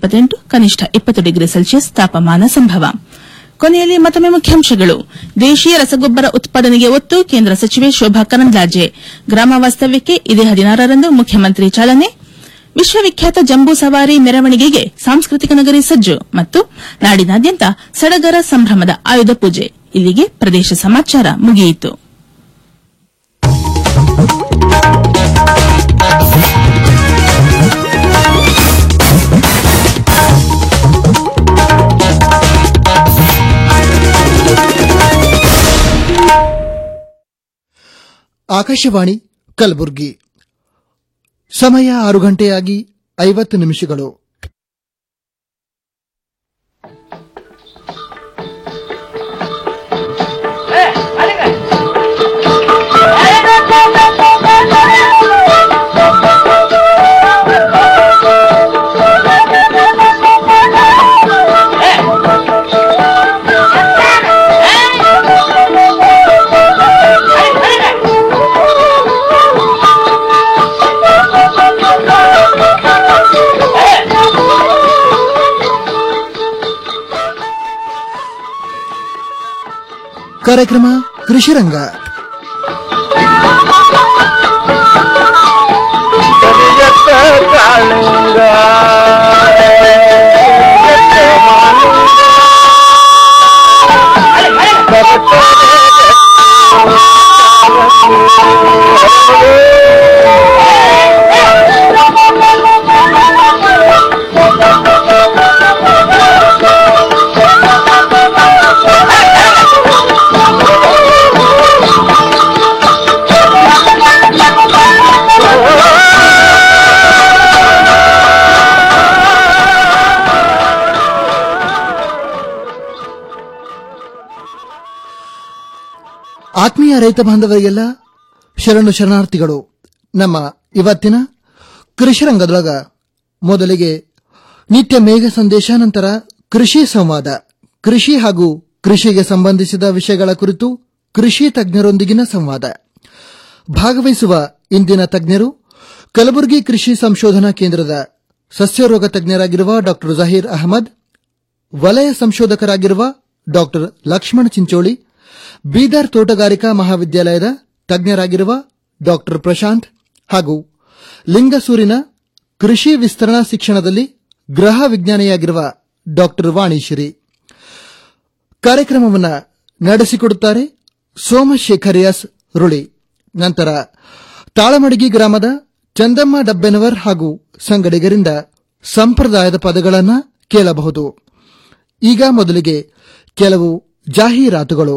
ಇಪ್ಪತ್ತೆಂಟು ಕನಿಷ್ಠ ಇಪ್ಪತ್ತು ಡಿಗ್ರಿ ಸೆಲ್ಸಿಯಸ್ ತಾಪಮಾನ ಸಂಭವ ಕೊನೆಯಲ್ಲಿ ಮತ್ತೊಮ್ಮೆ ಮುಖ್ಯಾಂಶಗಳು ದೇಶೀಯ ರಸಗೊಬ್ಬರ ಉತ್ಪಾದನೆಗೆ ಒತ್ತು ಕೇಂದ್ರ ಸಚಿವೆ ಶೋಭಾ ಕರಂದ್ಲಾಜೆ ಗ್ರಾಮ ವಾಸ್ತವ್ಯಕ್ಕೆ ಇದೇ ಹದಿನಾರರಂದು ಮುಖ್ಯಮಂತ್ರಿ ಚಾಲನೆ ವಿಶ್ವವಿಖ್ಯಾತ ಜಂಬೂ ಸವಾರಿ ಮೆರವಣಿಗೆಗೆ ಸಾಂಸ್ಕೃತಿಕ ನಗರಿ ಸಜ್ಜು ಮತ್ತು ನಾಡಿನಾದ್ಯಂತ ಸಡಗರ ಸಂಭ್ರಮದ ಆಯುಧ ಪೂಜೆ ಇಲ್ಲಿಗೆ ಪ್ರದೇಶ ಸಮಾಚಾರ ಮುಗಿಯಿತು ಆಕಾಶವಾಣಿ ಕಲಬುರ್ಗಿ ಸಮಯ ಆರು ಗಂಟೆಯಾಗಿ ಐವತ್ತು ನಿಮಿಷಗಳು ಕಾರ್ಯಕ್ರಮ ಕೃಷಿರಂಗ ಆತ್ಮೀಯ ರೈತ ಬಾಂಧವರಿಗೆಲ್ಲ ಶರಣು ಶರಣಾರ್ಥಿಗಳು ನಮ್ಮ ಇವತ್ತಿನ ಕೃಷಿರಂಗದೊಳಗ ಮೊದಲಿಗೆ ನಿತ್ಯ ಮೇಘ ಸಂದೇಶ ನಂತರ ಕೃಷಿ ಸಂವಾದ ಕೃಷಿ ಹಾಗೂ ಕೃಷಿಗೆ ಸಂಬಂಧಿಸಿದ ವಿಷಯಗಳ ಕುರಿತು ಕೃಷಿ ತಜ್ಞರೊಂದಿಗಿನ ಸಂವಾದ ಭಾಗವಹಿಸುವ ಇಂದಿನ ತಜ್ಞರು ಕಲಬುರಗಿ ಕೃಷಿ ಸಂಶೋಧನಾ ಕೇಂದ್ರದ ಸಸ್ಯರೋಗ ತಜ್ಞರಾಗಿರುವ ಡಾ ಜಹೀರ್ ಅಹಮದ್ ವಲಯ ಸಂಶೋಧಕರಾಗಿರುವ ಡಾ ಲಕ್ಷ್ಮಣ್ ಚಿಂಚೋಳಿ ಬೀದರ್ ತೋಟಗಾರಿಕಾ ಮಹಾವಿದ್ಯಾಲಯದ ತಜ್ಞರಾಗಿರುವ ಡಾ ಪ್ರಶಾಂತ್ ಹಾಗೂ ಲಿಂಗಸೂರಿನ ಕೃಷಿ ವಿಸ್ತರಣಾ ಶಿಕ್ಷಣದಲ್ಲಿ ಗೃಹ ವಿಜ್ಞಾನಿಯಾಗಿರುವ ಡಾ ವಾಣಿಶ್ರೀ ಕಾರ್ಯಕ್ರಮವನ್ನು ನಡೆಸಿಕೊಡುತ್ತಾರೆ ಸೋಮಶೇಖರ್ ಎಸ್ ರುಳಿ ನಂತರ ತಾಳಮಡಗಿ ಗ್ರಾಮದ ಚಂದಮ್ಮ ಡಬ್ಬೆನವರ್ ಹಾಗೂ ಸಂಗಡಿಗರಿಂದ ಸಂಪ್ರದಾಯದ ಪದಗಳನ್ನು ಕೇಳಬಹುದು ಈಗ ಮೊದಲಿಗೆ ಕೆಲವು ಜಾಹೀರಾತುಗಳು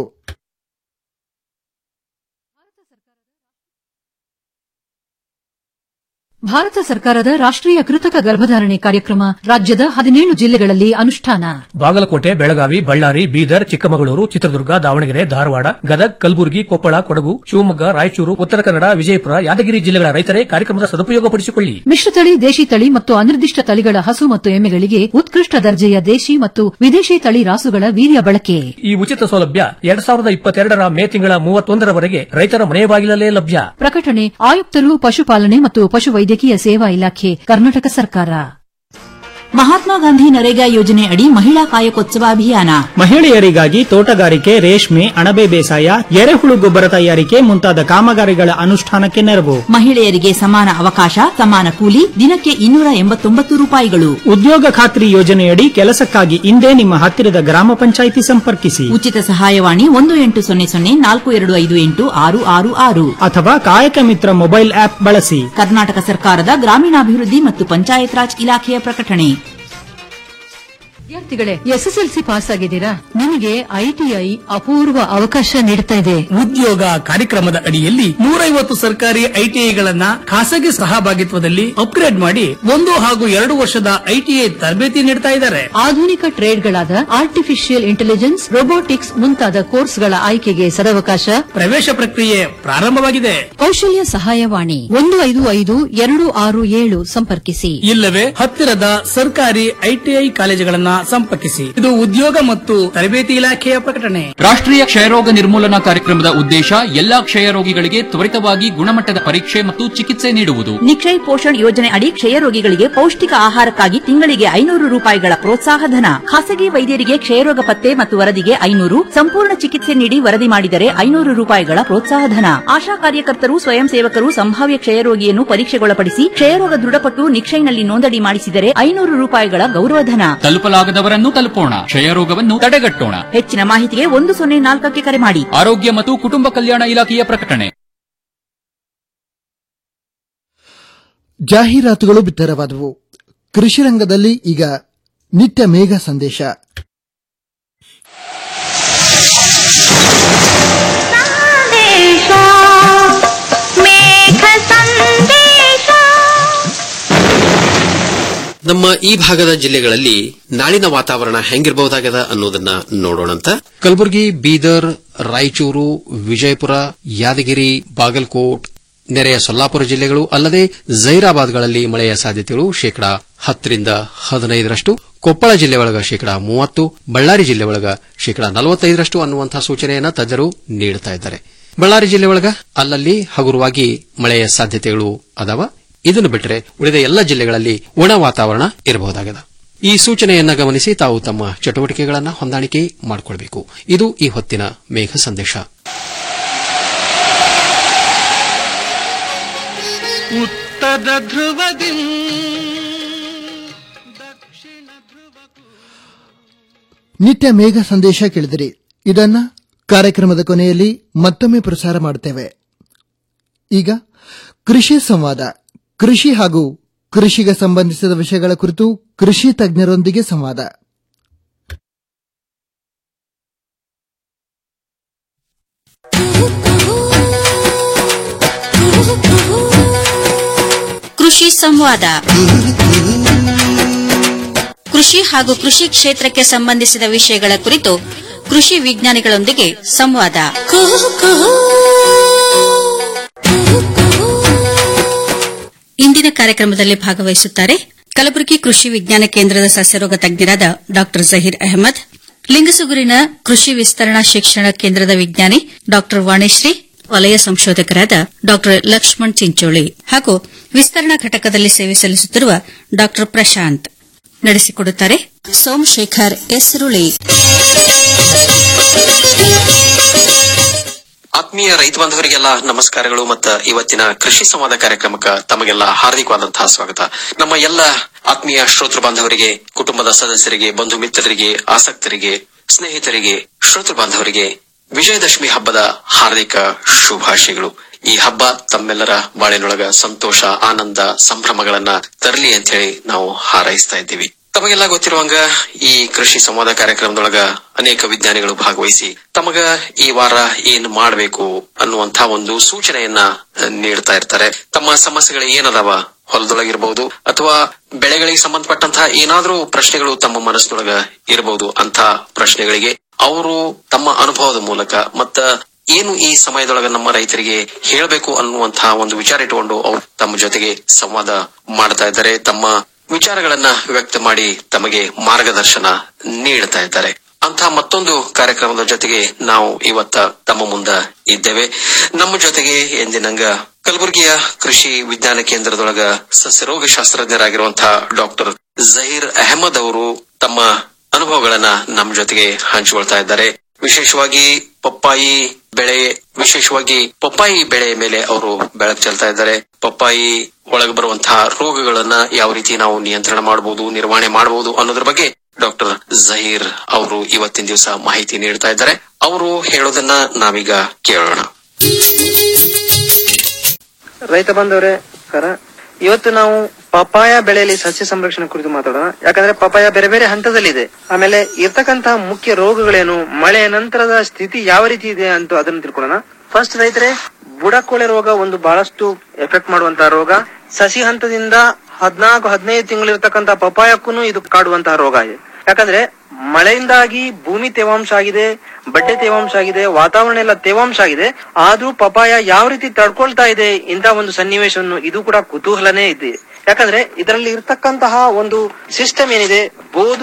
ಭಾರತ ಸರ್ಕಾರದ ರಾಷ್ಟ್ರೀಯ ಕೃತಕ ಗರ್ಭಧಾರಣೆ ಕಾರ್ಯಕ್ರಮ ರಾಜ್ಯದ ಹದಿನೇಳು ಜಿಲ್ಲೆಗಳಲ್ಲಿ ಅನುಷ್ಠಾನ ಬಾಗಲಕೋಟೆ ಬೆಳಗಾವಿ ಬಳ್ಳಾರಿ ಬೀದರ್ ಚಿಕ್ಕಮಗಳೂರು ಚಿತ್ರದುರ್ಗ ದಾವಣಗೆರೆ ಧಾರವಾಡ ಗದಗ್ ಕಲಬುರಗಿ ಕೊಪ್ಪಳ ಕೊಡಗು ಶಿವಮೊಗ್ಗ ರಾಯಚೂರು ಉತ್ತರ ಕನ್ನಡ ವಿಜಯಪುರ ಯಾದಗಿರಿ ಜಿಲ್ಲೆಗಳ ರೈತರೇ ಕಾರ್ಯಕ್ರಮದ ಸದುಪಯೋಗಪಡಿಸಿಕೊಳ್ಳಿ ಮಿಶ್ರತಳಿ ದೇಶಿ ತಳಿ ಮತ್ತು ಅನಿರ್ದಿಷ್ಟ ತಳಿಗಳ ಹಸು ಮತ್ತು ಎಮ್ಮೆಗಳಿಗೆ ಉತ್ಕೃಷ್ಟ ದರ್ಜೆಯ ದೇಶಿ ಮತ್ತು ವಿದೇಶಿ ತಳಿ ರಾಸುಗಳ ವೀರ್ಯ ಬಳಕೆ ಈ ಉಚಿತ ಸೌಲಭ್ಯ ಎರಡ್ ಸಾವಿರದ ಇಪ್ಪತ್ತೆರಡರ ಮೇ ತಿಂಗಳ ಮೂವತ್ತೊಂದರವರೆಗೆ ರೈತರ ಮನೆ ಬಾಗಿಲಲ್ಲೇ ಲಭ್ಯ ಪ್ರಕಟಣೆ ಆಯುಕ್ತರು ಪಶುಪಾಲನೆ ಮತ್ತು ಪಶುವೈದ್ಯಕೀಯ ಸೇವಾ ಇಲಾಖೆ ಕರ್ನಾಟಕ ಸರ್ಕಾರ ಮಹಾತ್ಮ ಗಾಂಧಿ ನರೇಗಾ ಯೋಜನೆ ಅಡಿ ಮಹಿಳಾ ಕಾಯಕೋತ್ಸವ ಅಭಿಯಾನ ಮಹಿಳೆಯರಿಗಾಗಿ ತೋಟಗಾರಿಕೆ ರೇಷ್ಮೆ ಅಣಬೆ ಬೇಸಾಯ ಎರೆಹುಳು ಗೊಬ್ಬರ ತಯಾರಿಕೆ ಮುಂತಾದ ಕಾಮಗಾರಿಗಳ ಅನುಷ್ಠಾನಕ್ಕೆ ನೆರವು ಮಹಿಳೆಯರಿಗೆ ಸಮಾನ ಅವಕಾಶ ಸಮಾನ ಕೂಲಿ ದಿನಕ್ಕೆ ಇನ್ನೂರ ಎಂಬತ್ತೊಂಬತ್ತು ರೂಪಾಯಿಗಳು ಉದ್ಯೋಗ ಖಾತ್ರಿ ಯೋಜನೆಯಡಿ ಕೆಲಸಕ್ಕಾಗಿ ಇಂದೇ ನಿಮ್ಮ ಹತ್ತಿರದ ಗ್ರಾಮ ಪಂಚಾಯಿತಿ ಸಂಪರ್ಕಿಸಿ ಉಚಿತ ಸಹಾಯವಾಣಿ ಒಂದು ಎಂಟು ಸೊನ್ನೆ ಸೊನ್ನೆ ನಾಲ್ಕು ಎರಡು ಐದು ಎಂಟು ಆರು ಆರು ಆರು ಅಥವಾ ಕಾಯಕ ಮಿತ್ರ ಮೊಬೈಲ್ ಆಪ್ ಬಳಸಿ ಕರ್ನಾಟಕ ಸರ್ಕಾರದ ಗ್ರಾಮೀಣಾಭಿವೃದ್ಧಿ ಮತ್ತು ಪಂಚಾಯತ್ ರಾಜ್ ಇಲಾಖೆಯ ಪ್ರಕಟಣೆ ವಿದ್ಯಾರ್ಥಿಗಳೇ ಎಸ್ಎಸ್ಎಲ್ಸಿ ಪಾಸ್ ಆಗಿದ್ದೀರಾ ನಿಮಗೆ ಐಟಿಐ ಅಪೂರ್ವ ಅವಕಾಶ ನೀಡುತ್ತಾ ಇದೆ ಉದ್ಯೋಗ ಕಾರ್ಯಕ್ರಮದ ಅಡಿಯಲ್ಲಿ ನೂರೈವತ್ತು ಸರ್ಕಾರಿ ಐಟಿಐಗಳನ್ನ ಖಾಸಗಿ ಸಹಭಾಗಿತ್ವದಲ್ಲಿ ಅಪ್ಗ್ರೇಡ್ ಮಾಡಿ ಒಂದು ಹಾಗೂ ಎರಡು ವರ್ಷದ ಐಟಿಐ ತರಬೇತಿ ನೀಡ್ತಾ ಇದ್ದಾರೆ ಆಧುನಿಕ ಟ್ರೇಡ್ಗಳಾದ ಆರ್ಟಿಫಿಷಿಯಲ್ ಇಂಟೆಲಿಜೆನ್ಸ್ ರೊಬೋಟಿಕ್ಸ್ ಮುಂತಾದ ಕೋರ್ಸ್ಗಳ ಆಯ್ಕೆಗೆ ಸದವಕಾಶ ಪ್ರವೇಶ ಪ್ರಕ್ರಿಯೆ ಪ್ರಾರಂಭವಾಗಿದೆ ಕೌಶಲ್ಯ ಸಹಾಯವಾಣಿ ಒಂದು ಐದು ಐದು ಎರಡು ಆರು ಏಳು ಸಂಪರ್ಕಿಸಿ ಇಲ್ಲವೇ ಹತ್ತಿರದ ಸರ್ಕಾರಿ ಐಟಿಐ ಕಾಲೇಜುಗಳನ್ನ ಸಂಪರ್ಕಿಸಿ ಇದು ಉದ್ಯೋಗ ಮತ್ತು ತರಬೇತಿ ಇಲಾಖೆಯ ಪ್ರಕಟಣೆ ರಾಷ್ಟ್ರೀಯ ಕ್ಷಯರೋಗ ನಿರ್ಮೂಲನಾ ಕಾರ್ಯಕ್ರಮದ ಉದ್ದೇಶ ಎಲ್ಲಾ ಕ್ಷಯರೋಗಿಗಳಿಗೆ ತ್ವರಿತವಾಗಿ ಗುಣಮಟ್ಟದ ಪರೀಕ್ಷೆ ಮತ್ತು ಚಿಕಿತ್ಸೆ ನೀಡುವುದು ನಿಕ್ಷಯ್ ಪೋಷಣ್ ಯೋಜನೆ ಅಡಿ ಕ್ಷಯರೋಗಿಗಳಿಗೆ ಪೌಷ್ಟಿಕ ಆಹಾರಕ್ಕಾಗಿ ತಿಂಗಳಿಗೆ ಐನೂರು ರೂಪಾಯಿಗಳ ಪ್ರೋತ್ಸಾಹಧನ ಖಾಸಗಿ ವೈದ್ಯರಿಗೆ ಕ್ಷಯರೋಗ ಪತ್ತೆ ಮತ್ತು ವರದಿಗೆ ಐನೂರು ಸಂಪೂರ್ಣ ಚಿಕಿತ್ಸೆ ನೀಡಿ ವರದಿ ಮಾಡಿದರೆ ಐನೂರು ರೂಪಾಯಿಗಳ ಪ್ರೋತ್ಸಾಹಧನ ಆಶಾ ಕಾರ್ಯಕರ್ತರು ಸ್ವಯಂ ಸೇವಕರು ಸಂಭಾವ್ಯ ಕ್ಷಯರೋಗಿಯನ್ನು ಪರೀಕ್ಷೆಗೊಳಪಡಿಸಿ ಕ್ಷಯರೋಗ ದೃಢಪಟ್ಟು ನಿಕ್ಷಯ್ನಲ್ಲಿ ನೋಂದಣಿ ಮಾಡಿಸಿದರೆ ಐನೂರು ರೂಪಾಯಿಗಳ ಗೌರವಧನ ತಲುಪಲಾಗದವರನ್ನು ತಲುಪೋಣ ಕ್ಷಯರೋಗವನ್ನು ತಡೆಗಟ್ಟೋಣ ಹೆಚ್ಚಿನ ಮಾಹಿತಿಗೆ ಒಂದು ಸೊನ್ನೆ ನಾಲ್ಕಕ್ಕೆ ಕರೆ ಮಾಡಿ ಆರೋಗ್ಯ ಮತ್ತು ಕುಟುಂಬ ಕಲ್ಯಾಣ ಇಲಾಖೆಯ ಪ್ರಕಟಣೆ ಜಾಹೀರಾತುಗಳು ಬಿತ್ತರವಾದವು ಕೃಷಿ ರಂಗದಲ್ಲಿ ಈಗ ನಿತ್ಯ ಮೇಘ ಸಂದೇಶ ನಮ್ಮ ಈ ಭಾಗದ ಜಿಲ್ಲೆಗಳಲ್ಲಿ ನಾಳಿನ ವಾತಾವರಣ ಹೆಂಗಿರಬಹುದಾಗದ ಅನ್ನೋದನ್ನ ನೋಡೋಣಂತ ಕಲಬುರಗಿ ಬೀದರ್ ರಾಯಚೂರು ವಿಜಯಪುರ ಯಾದಗಿರಿ ಬಾಗಲಕೋಟ್ ನೆರೆಯ ಸೊಲ್ಲಾಪುರ ಜಿಲ್ಲೆಗಳು ಅಲ್ಲದೆ ಜೈರಾಬಾದ್ಗಳಲ್ಲಿ ಮಳೆಯ ಸಾಧ್ಯತೆಗಳು ಶೇಕಡಾ ಹತ್ತರಿಂದ ಹದಿನೈದರಷ್ಟು ಕೊಪ್ಪಳ ಜಿಲ್ಲೆ ಒಳಗ ಶೇಕಡಾ ಮೂವತ್ತು ಬಳ್ಳಾರಿ ಜಿಲ್ಲೆ ಒಳಗ ಶೇಕಡಾ ನಲವತ್ತೈದರಷ್ಟು ಅನ್ನುವಂತಹ ಸೂಚನೆಯನ್ನ ತಜ್ಞರು ನೀಡುತ್ತಾ ಇದ್ದಾರೆ ಬಳ್ಳಾರಿ ಜಿಲ್ಲೆ ಒಳಗ ಅಲ್ಲಲ್ಲಿ ಹಗುರವಾಗಿ ಮಳೆಯ ಸಾಧ್ಯತೆಗಳು ಅದಾವ ಇದನ್ನು ಬಿಟ್ಟರೆ ಉಳಿದ ಎಲ್ಲ ಜಿಲ್ಲೆಗಳಲ್ಲಿ ಒಣ ವಾತಾವರಣ ಇರಬಹುದಾಗಿದೆ ಈ ಸೂಚನೆಯನ್ನ ಗಮನಿಸಿ ತಾವು ತಮ್ಮ ಚಟುವಟಿಕೆಗಳನ್ನು ಹೊಂದಾಣಿಕೆ ಮಾಡಿಕೊಳ್ಬೇಕು ಇದು ಈ ಹೊತ್ತಿನ ಮೇಘ ಸಂದೇಶ ಉತ್ತರ ಧ್ರುವದಿ ನಿತ್ಯ ಮೇಘ ಸಂದೇಶ ಕೇಳಿದಿರಿ ಇದನ್ನ ಕಾರ್ಯಕ್ರಮದ ಕೊನೆಯಲ್ಲಿ ಮತ್ತೊಮ್ಮೆ ಪ್ರಸಾರ ಮಾಡುತ್ತೇವೆ ಈಗ ಕೃಷಿ ಸಂವಾದ ಕೃಷಿ ಹಾಗೂ ಕೃಷಿಗೆ ಸಂಬಂಧಿಸಿದ ವಿಷಯಗಳ ಕುರಿತು ಕೃಷಿ ತಜ್ಞರೊಂದಿಗೆ ಸಂವಾದ ಕೃಷಿ ಸಂವಾದ ಕೃಷಿ ಹಾಗೂ ಕೃಷಿ ಕ್ಷೇತ್ರಕ್ಕೆ ಸಂಬಂಧಿಸಿದ ವಿಷಯಗಳ ಕುರಿತು ಕೃಷಿ ವಿಜ್ಞಾನಿಗಳೊಂದಿಗೆ ಸಂವಾದ ಇಂದಿನ ಕಾರ್ಯಕ್ರಮದಲ್ಲಿ ಭಾಗವಹಿಸುತ್ತಾರೆ ಕಲಬುರಗಿ ಕೃಷಿ ವಿಜ್ಞಾನ ಕೇಂದ್ರದ ಸಸ್ಯರೋಗ ತಜ್ಞರಾದ ಡಾ ಜಹೀರ್ ಅಹಮದ್ ಲಿಂಗಸುಗೂರಿನ ಕೃಷಿ ವಿಸ್ತರಣಾ ಶಿಕ್ಷಣ ಕೇಂದ್ರದ ವಿಜ್ಞಾನಿ ಡಾ ವಾಣಿಶ್ರೀ ವಲಯ ಸಂಶೋಧಕರಾದ ಡಾ ಲಕ್ಷ್ಮಣ್ ಚಿಂಚೋಳಿ ಹಾಗೂ ವಿಸ್ತರಣಾ ಘಟಕದಲ್ಲಿ ಸೇವೆ ಸಲ್ಲಿಸುತ್ತಿರುವ ಡಾ ಪ್ರಶಾಂತ್ ನಡೆಸಿಕೊಡುತ್ತಾರೆ ಸೋಮಶೇಖರ್ ಎಸ್ರುಳಿ ಆತ್ಮೀಯ ರೈತ ಬಾಂಧವರಿಗೆಲ್ಲ ನಮಸ್ಕಾರಗಳು ಮತ್ತು ಇವತ್ತಿನ ಕೃಷಿ ಸಂವಾದ ಕಾರ್ಯಕ್ರಮಕ್ಕೆ ತಮಗೆಲ್ಲ ಹಾರ್ದಿಕವಾದಂತಹ ಸ್ವಾಗತ ನಮ್ಮ ಎಲ್ಲ ಆತ್ಮೀಯ ಶ್ರೋತೃ ಬಾಂಧವರಿಗೆ ಕುಟುಂಬದ ಸದಸ್ಯರಿಗೆ ಬಂಧು ಮಿತ್ರರಿಗೆ ಆಸಕ್ತರಿಗೆ ಸ್ನೇಹಿತರಿಗೆ ಶ್ರೋತೃ ಬಾಂಧವರಿಗೆ ವಿಜಯದಶಮಿ ಹಬ್ಬದ ಹಾರ್ದಿಕ ಶುಭಾಶಯಗಳು ಈ ಹಬ್ಬ ತಮ್ಮೆಲ್ಲರ ಬಾಳಿನೊಳಗ ಸಂತೋಷ ಆನಂದ ಸಂಭ್ರಮಗಳನ್ನ ತರಲಿ ಅಂತ ಹೇಳಿ ನಾವು ಹಾರೈಸ್ತಾ ಇದ್ದೀವಿ ತಮಗೆಲ್ಲ ಗೊತ್ತಿರುವಂಗ ಈ ಕೃಷಿ ಸಂವಾದ ಕಾರ್ಯಕ್ರಮದೊಳಗ ಅನೇಕ ವಿಜ್ಞಾನಿಗಳು ಭಾಗವಹಿಸಿ ತಮಗ ಈ ವಾರ ಏನ್ ಮಾಡಬೇಕು ಅನ್ನುವಂತ ಒಂದು ಸೂಚನೆಯನ್ನ ನೀಡ್ತಾ ಇರ್ತಾರೆ ತಮ್ಮ ಸಮಸ್ಯೆಗಳು ಏನದಾವ ಹೊಲದೊಳಗಿರಬಹುದು ಅಥವಾ ಬೆಳೆಗಳಿಗೆ ಸಂಬಂಧಪಟ್ಟಂತಹ ಏನಾದ್ರೂ ಪ್ರಶ್ನೆಗಳು ತಮ್ಮ ಮನಸ್ಸಿನೊಳಗ ಇರಬಹುದು ಅಂತ ಪ್ರಶ್ನೆಗಳಿಗೆ ಅವರು ತಮ್ಮ ಅನುಭವದ ಮೂಲಕ ಮತ್ತ ಏನು ಈ ಸಮಯದೊಳಗ ನಮ್ಮ ರೈತರಿಗೆ ಹೇಳಬೇಕು ಅನ್ನುವಂತಹ ಒಂದು ವಿಚಾರ ಇಟ್ಟುಕೊಂಡು ಅವರು ತಮ್ಮ ಜೊತೆಗೆ ಸಂವಾದ ಮಾಡ್ತಾ ಇದ್ದಾರೆ ತಮ್ಮ ವಿಚಾರಗಳನ್ನ ವ್ಯಕ್ತ ಮಾಡಿ ತಮಗೆ ಮಾರ್ಗದರ್ಶನ ನೀಡ್ತಾ ಇದ್ದಾರೆ ಅಂತ ಮತ್ತೊಂದು ಕಾರ್ಯಕ್ರಮದ ಜೊತೆಗೆ ನಾವು ಇವತ್ತ ತಮ್ಮ ಮುಂದ ಇದ್ದೇವೆ ನಮ್ಮ ಜೊತೆಗೆ ಎಂದಿನಂಗ ಕಲಬುರಗಿಯ ಕೃಷಿ ವಿಜ್ಞಾನ ಕೇಂದ್ರದೊಳಗ ಸಸ್ಯರೋಗ ಶಾಸ್ತ್ರಜ್ಞರಾಗಿರುವಂತಹ ಡಾಕ್ಟರ್ ಜಹೀರ್ ಅಹಮದ್ ಅವರು ತಮ್ಮ ಅನುಭವಗಳನ್ನ ನಮ್ಮ ಜೊತೆಗೆ ಹಂಚಿಕೊಳ್ತಾ ಇದ್ದಾರೆ ವಿಶೇಷವಾಗಿ ಪಪ್ಪಾಯಿ ಬೆಳೆ ವಿಶೇಷವಾಗಿ ಪಪ್ಪಾಯಿ ಬೆಳೆ ಮೇಲೆ ಅವರು ಬೆಳಕು ಚೆಲ್ತಾ ಇದ್ದಾರೆ ಪಪ್ಪಾಯಿ ಒಳಗೆ ಬರುವಂತಹ ರೋಗಗಳನ್ನ ಯಾವ ರೀತಿ ನಾವು ನಿಯಂತ್ರಣ ಮಾಡಬಹುದು ನಿರ್ವಹಣೆ ಮಾಡಬಹುದು ಅನ್ನೋದ್ರ ಬಗ್ಗೆ ಡಾಕ್ಟರ್ ಜಹೀರ್ ಅವರು ಇವತ್ತಿನ ದಿವಸ ಮಾಹಿತಿ ನೀಡ್ತಾ ಇದ್ದಾರೆ ಅವರು ಹೇಳೋದನ್ನ ನಾವೀಗ ಕೇಳೋಣ ರೈತ ಬಂದವರೇ ನಮಸ್ಕಾರ ಇವತ್ತು ನಾವು ಪಪಾಯ ಬೆಳೆಯಲ್ಲಿ ಸಸ್ಯ ಸಂರಕ್ಷಣೆ ಕುರಿತು ಮಾತಾಡೋಣ ಯಾಕಂದ್ರೆ ಪಪಾಯ ಬೇರೆ ಬೇರೆ ಹಂತದಲ್ಲಿದೆ ಆಮೇಲೆ ಇರ್ತಕ್ಕಂತಹ ಮುಖ್ಯ ರೋಗಗಳೇನು ಮಳೆಯ ನಂತರದ ಸ್ಥಿತಿ ಯಾವ ರೀತಿ ಇದೆ ಅಂತ ಅದನ್ನು ತಿಳ್ಕೊಳ್ಳೋಣ ಫಸ್ಟ್ ರೈತರೇ ಬುಡಕೊಳೆ ರೋಗ ಒಂದು ಬಹಳಷ್ಟು ಎಫೆಕ್ಟ್ ಮಾಡುವಂತಹ ರೋಗ ಸಸಿ ಹಂತದಿಂದ ಹದಿನಾಲ್ಕು ಹದಿನೈದು ತಿಂಗಳಿರ್ತಕ್ಕಂತ ಪಪಾಯಕ್ಕೂ ಇದು ಕಾಡುವಂತಹ ರೋಗ ಇದೆ ಯಾಕಂದ್ರೆ ಮಳೆಯಿಂದಾಗಿ ಭೂಮಿ ತೇವಾಂಶ ಆಗಿದೆ ಬಡ್ಡೆ ತೇವಾಂಶ ಆಗಿದೆ ವಾತಾವರಣ ಎಲ್ಲ ತೇವಾಂಶ ಆಗಿದೆ ಆದ್ರೂ ಪಪಾಯ ಯಾವ ರೀತಿ ತಡ್ಕೊಳ್ತಾ ಇದೆ ಇಂತಹ ಒಂದು ಸನ್ನಿವೇಶವನ್ನು ಇದು ಕೂಡ ಕುತೂಹಲನೇ ಇದೆ ಯಾಕಂದ್ರೆ ಇದರಲ್ಲಿ ಇರ್ತಕ್ಕಂತಹ ಒಂದು ಸಿಸ್ಟಮ್ ಏನಿದೆ ಬೋದು